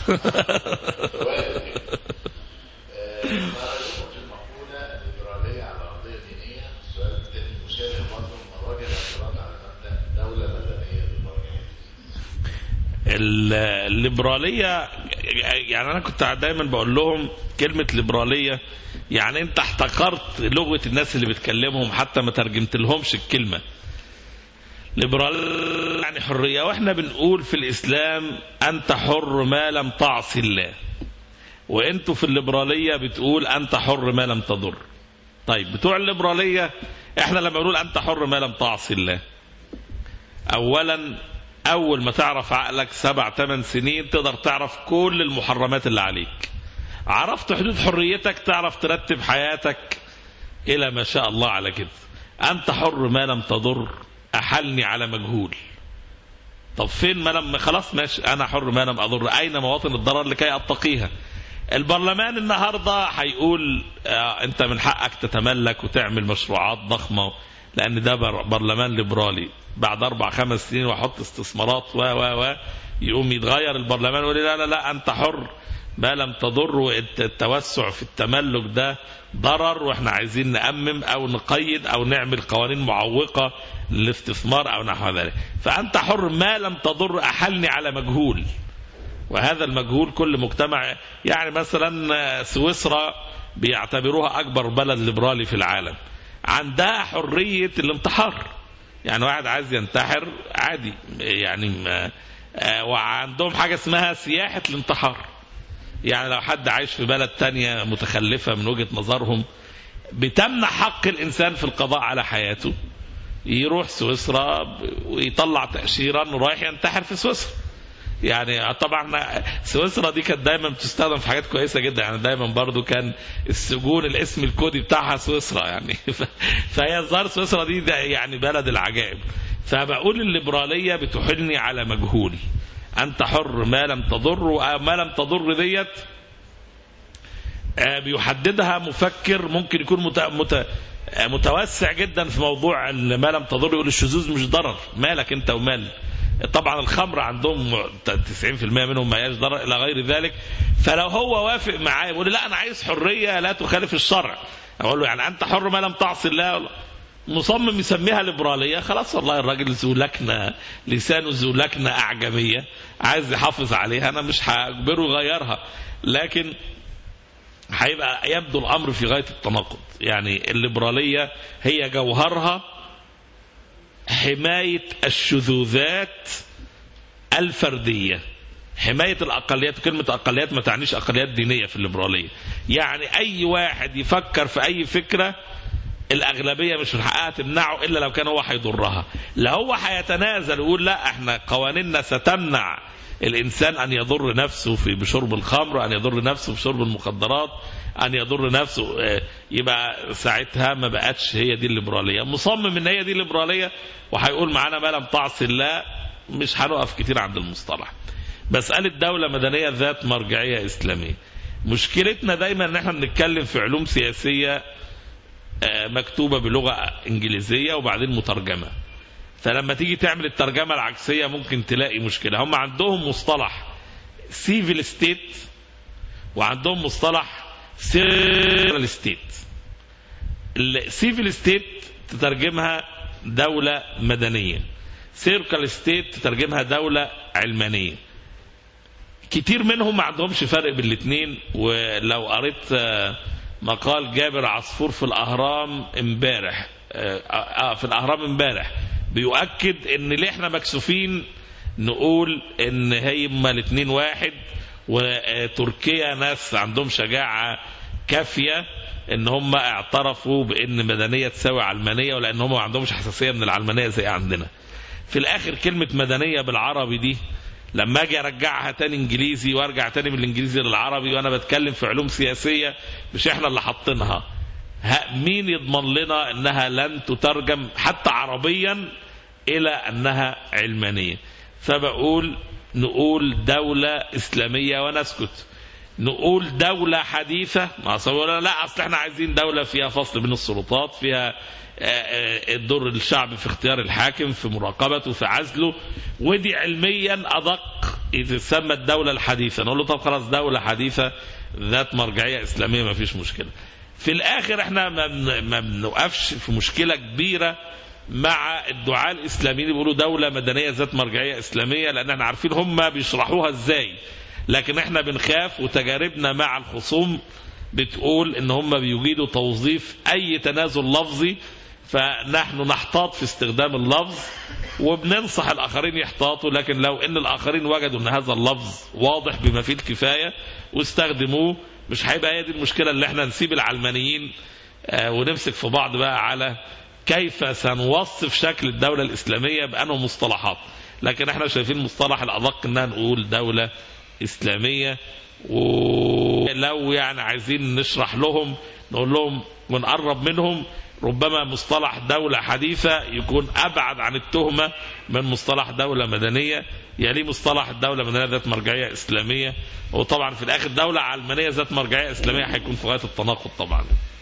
رأيكم في المقولة الليبرالية على أرضية دينية السؤال الثاني مشابه برضه من مراجع الاعتراض على مبدأ دولة مدنية بالمرجعية ال- الليبراليه يعني انا كنت دايما بقول لهم كلمه ليبراليه يعني انت احتقرت لغه الناس اللي بتكلمهم حتى ما ترجمت لهمش الكلمه ليبرال يعني حرية واحنا بنقول في الإسلام أنت حر ما لم تعص الله وانتوا في الليبرالية بتقول أنت حر ما لم تضر طيب بتوع الليبرالية احنا لما بنقول أنت حر ما لم تعص الله أولا أول ما تعرف عقلك سبع ثمان سنين تقدر تعرف كل المحرمات اللي عليك عرفت حدود حريتك تعرف ترتب حياتك إلى ما شاء الله على كده أنت حر ما لم تضر أحلني على مجهول طب فين ما لم خلاص ماشي أنا حر ما لم أضر أين مواطن الضرر لكي أتقيها البرلمان النهاردة هيقول آه أنت من حقك تتملك وتعمل مشروعات ضخمة لأن ده بر- برلمان ليبرالي بعد أربع خمس سنين وأحط استثمارات و و و يقوم يتغير البرلمان ويقول لي لا لا لا أنت حر ما لم تضر والتوسع في التملك ده ضرر واحنا عايزين نأمم او نقيد او نعمل قوانين معوقة للاستثمار او نحو ذلك فأنت حر ما لم تضر أحلني على مجهول وهذا المجهول كل مجتمع يعني مثلا سويسرا بيعتبروها أكبر بلد ليبرالي في العالم عندها حرية الانتحار يعني واحد عايز ينتحر عادي يعني ما آه، وعندهم حاجة اسمها سياحة الانتحار يعني لو حد عايش في بلد تانية متخلفة من وجهة نظرهم بتمنع حق الإنسان في القضاء على حياته يروح سويسرا ب- ويطلع تأشيرة انه رايح ينتحر في سويسرا يعني طبعا سويسرا دي كانت دايما بتستخدم في حاجات كويسه جدا يعني دايما برضو كان السجون الاسم الكودي بتاعها سويسرا يعني ف- فهي الظاهر سويسرا دي ده يعني بلد العجائب فبقول الليبراليه بتحلني على مجهول انت حر ما لم تضر وما لم تضر ديت آه، بيحددها مفكر ممكن يكون مت... مت... آه، متوسع جدا في موضوع ال- ما لم تضر يقول الشذوذ مش ضرر مالك انت ومال طبعا الخمر عندهم 90% منهم ما هياش ضرر الى غير ذلك فلو هو وافق معايا يقول لي لا انا عايز حريه لا تخالف الشرع اقول له يعني انت حر ما لم تعصي الله مصمم يسميها ليبراليه خلاص والله الراجل ذو لكنه لسانه ذو لكنه اعجميه عايز يحافظ عليها انا مش هجبره يغيرها لكن هيبقى يبدو الامر في غايه التناقض يعني الليبراليه هي جوهرها حمايه الشذوذات الفرديه حمايه الاقليات كلمه اقليات ما تعنيش اقليات دينيه في الليبراليه يعني اي واحد يفكر في اي فكره الاغلبيه مش من حقها تمنعه الا لو كان هو هيضرها لا هو هيتنازل ويقول لا احنا قوانيننا ستمنع الانسان ان يضر نفسه في بشرب الخمر ان يضر نفسه في شرب المخدرات ان يضر نفسه آه، يبقى ساعتها ما بقتش هي دي الليبراليه مصمم ان هي دي الليبراليه وهيقول معانا ما لم تعصي الله مش هنقف كتير عند المصطلح مساله دوله مدنيه ذات مرجعيه اسلاميه مشكلتنا دايما ان احنا بنتكلم في علوم سياسيه آه، مكتوبه بلغه انجليزيه وبعدين مترجمه فلما تيجي تعمل الترجمه العكسيه ممكن تلاقي مشكله هم عندهم مصطلح سيفل ستيت وعندهم مصطلح سيرال ستيت السيفل ستيت تترجمها دولة مدنية سيركل ستيت تترجمها دولة علمانية كتير منهم ما عندهمش فرق بين الاثنين ولو قريت آه، مقال جابر عصفور في الاهرام امبارح آه, اه في الاهرام امبارح بيؤكد ان ليه احنا مكسوفين نقول ان هما الاثنين واحد وتركيا ناس عندهم شجاعه كافيه ان هم اعترفوا بان مدنيه تساوي علمانيه ولان هم ما عندهمش حساسيه من العلمانيه زي عندنا في الاخر كلمه مدنيه بالعربي دي لما اجي ارجعها تاني انجليزي وارجع تاني من الانجليزي للعربي وانا بتكلم في علوم سياسيه مش احنا اللي حاطينها ها- مين يضمن لنا انها لن تترجم حتى عربيا الى انها علمانيه فبقول نقول دوله اسلاميه ونسكت نقول دولة حديثة ما أصل ولا لا أصل احنا عايزين دولة فيها فصل بين السلطات فيها آه، آه، دور الشعب في اختيار الحاكم في مراقبته في عزله ودي علميا أدق إذا تسمى الدولة الحديثة نقول له طب خلاص دولة حديثة ذات مرجعية إسلامية ما فيش مشكلة في الآخر احنا ما بن- ما بنوقفش في مشكلة كبيرة مع الدعاة الإسلاميين اللي بيقولوا دولة مدنية ذات مرجعية إسلامية لأن احنا عارفين هم بيشرحوها إزاي لكن احنا بنخاف وتجاربنا مع الخصوم بتقول ان هم بيجيدوا توظيف اي تنازل لفظي فنحن نحتاط في استخدام اللفظ وبننصح الآخرين يحتاطوا لكن لو إن الآخرين وجدوا أن هذا اللفظ واضح بما فيه الكفاية واستخدموه مش هيبقى هي دي المشكلة اللي احنا نسيب العلمانيين آه، ونمسك في بعض بقى على كيف سنوصف شكل الدولة الإسلامية بأنه مصطلحات لكن احنا شايفين المصطلح الأدق انها نقول دولة إسلامية ولو يعني عايزين نشرح لهم نقول لهم ونقرب منهم ربما مصطلح دولة حديثة يكون أبعد عن التهمة من مصطلح دولة مدنية يلي مصطلح الدولة المدنية ذات مرجعية إسلامية وطبعا في الآخر دولة علمانية ذات مرجعية إسلامية هيكون في غاية التناقض طبعا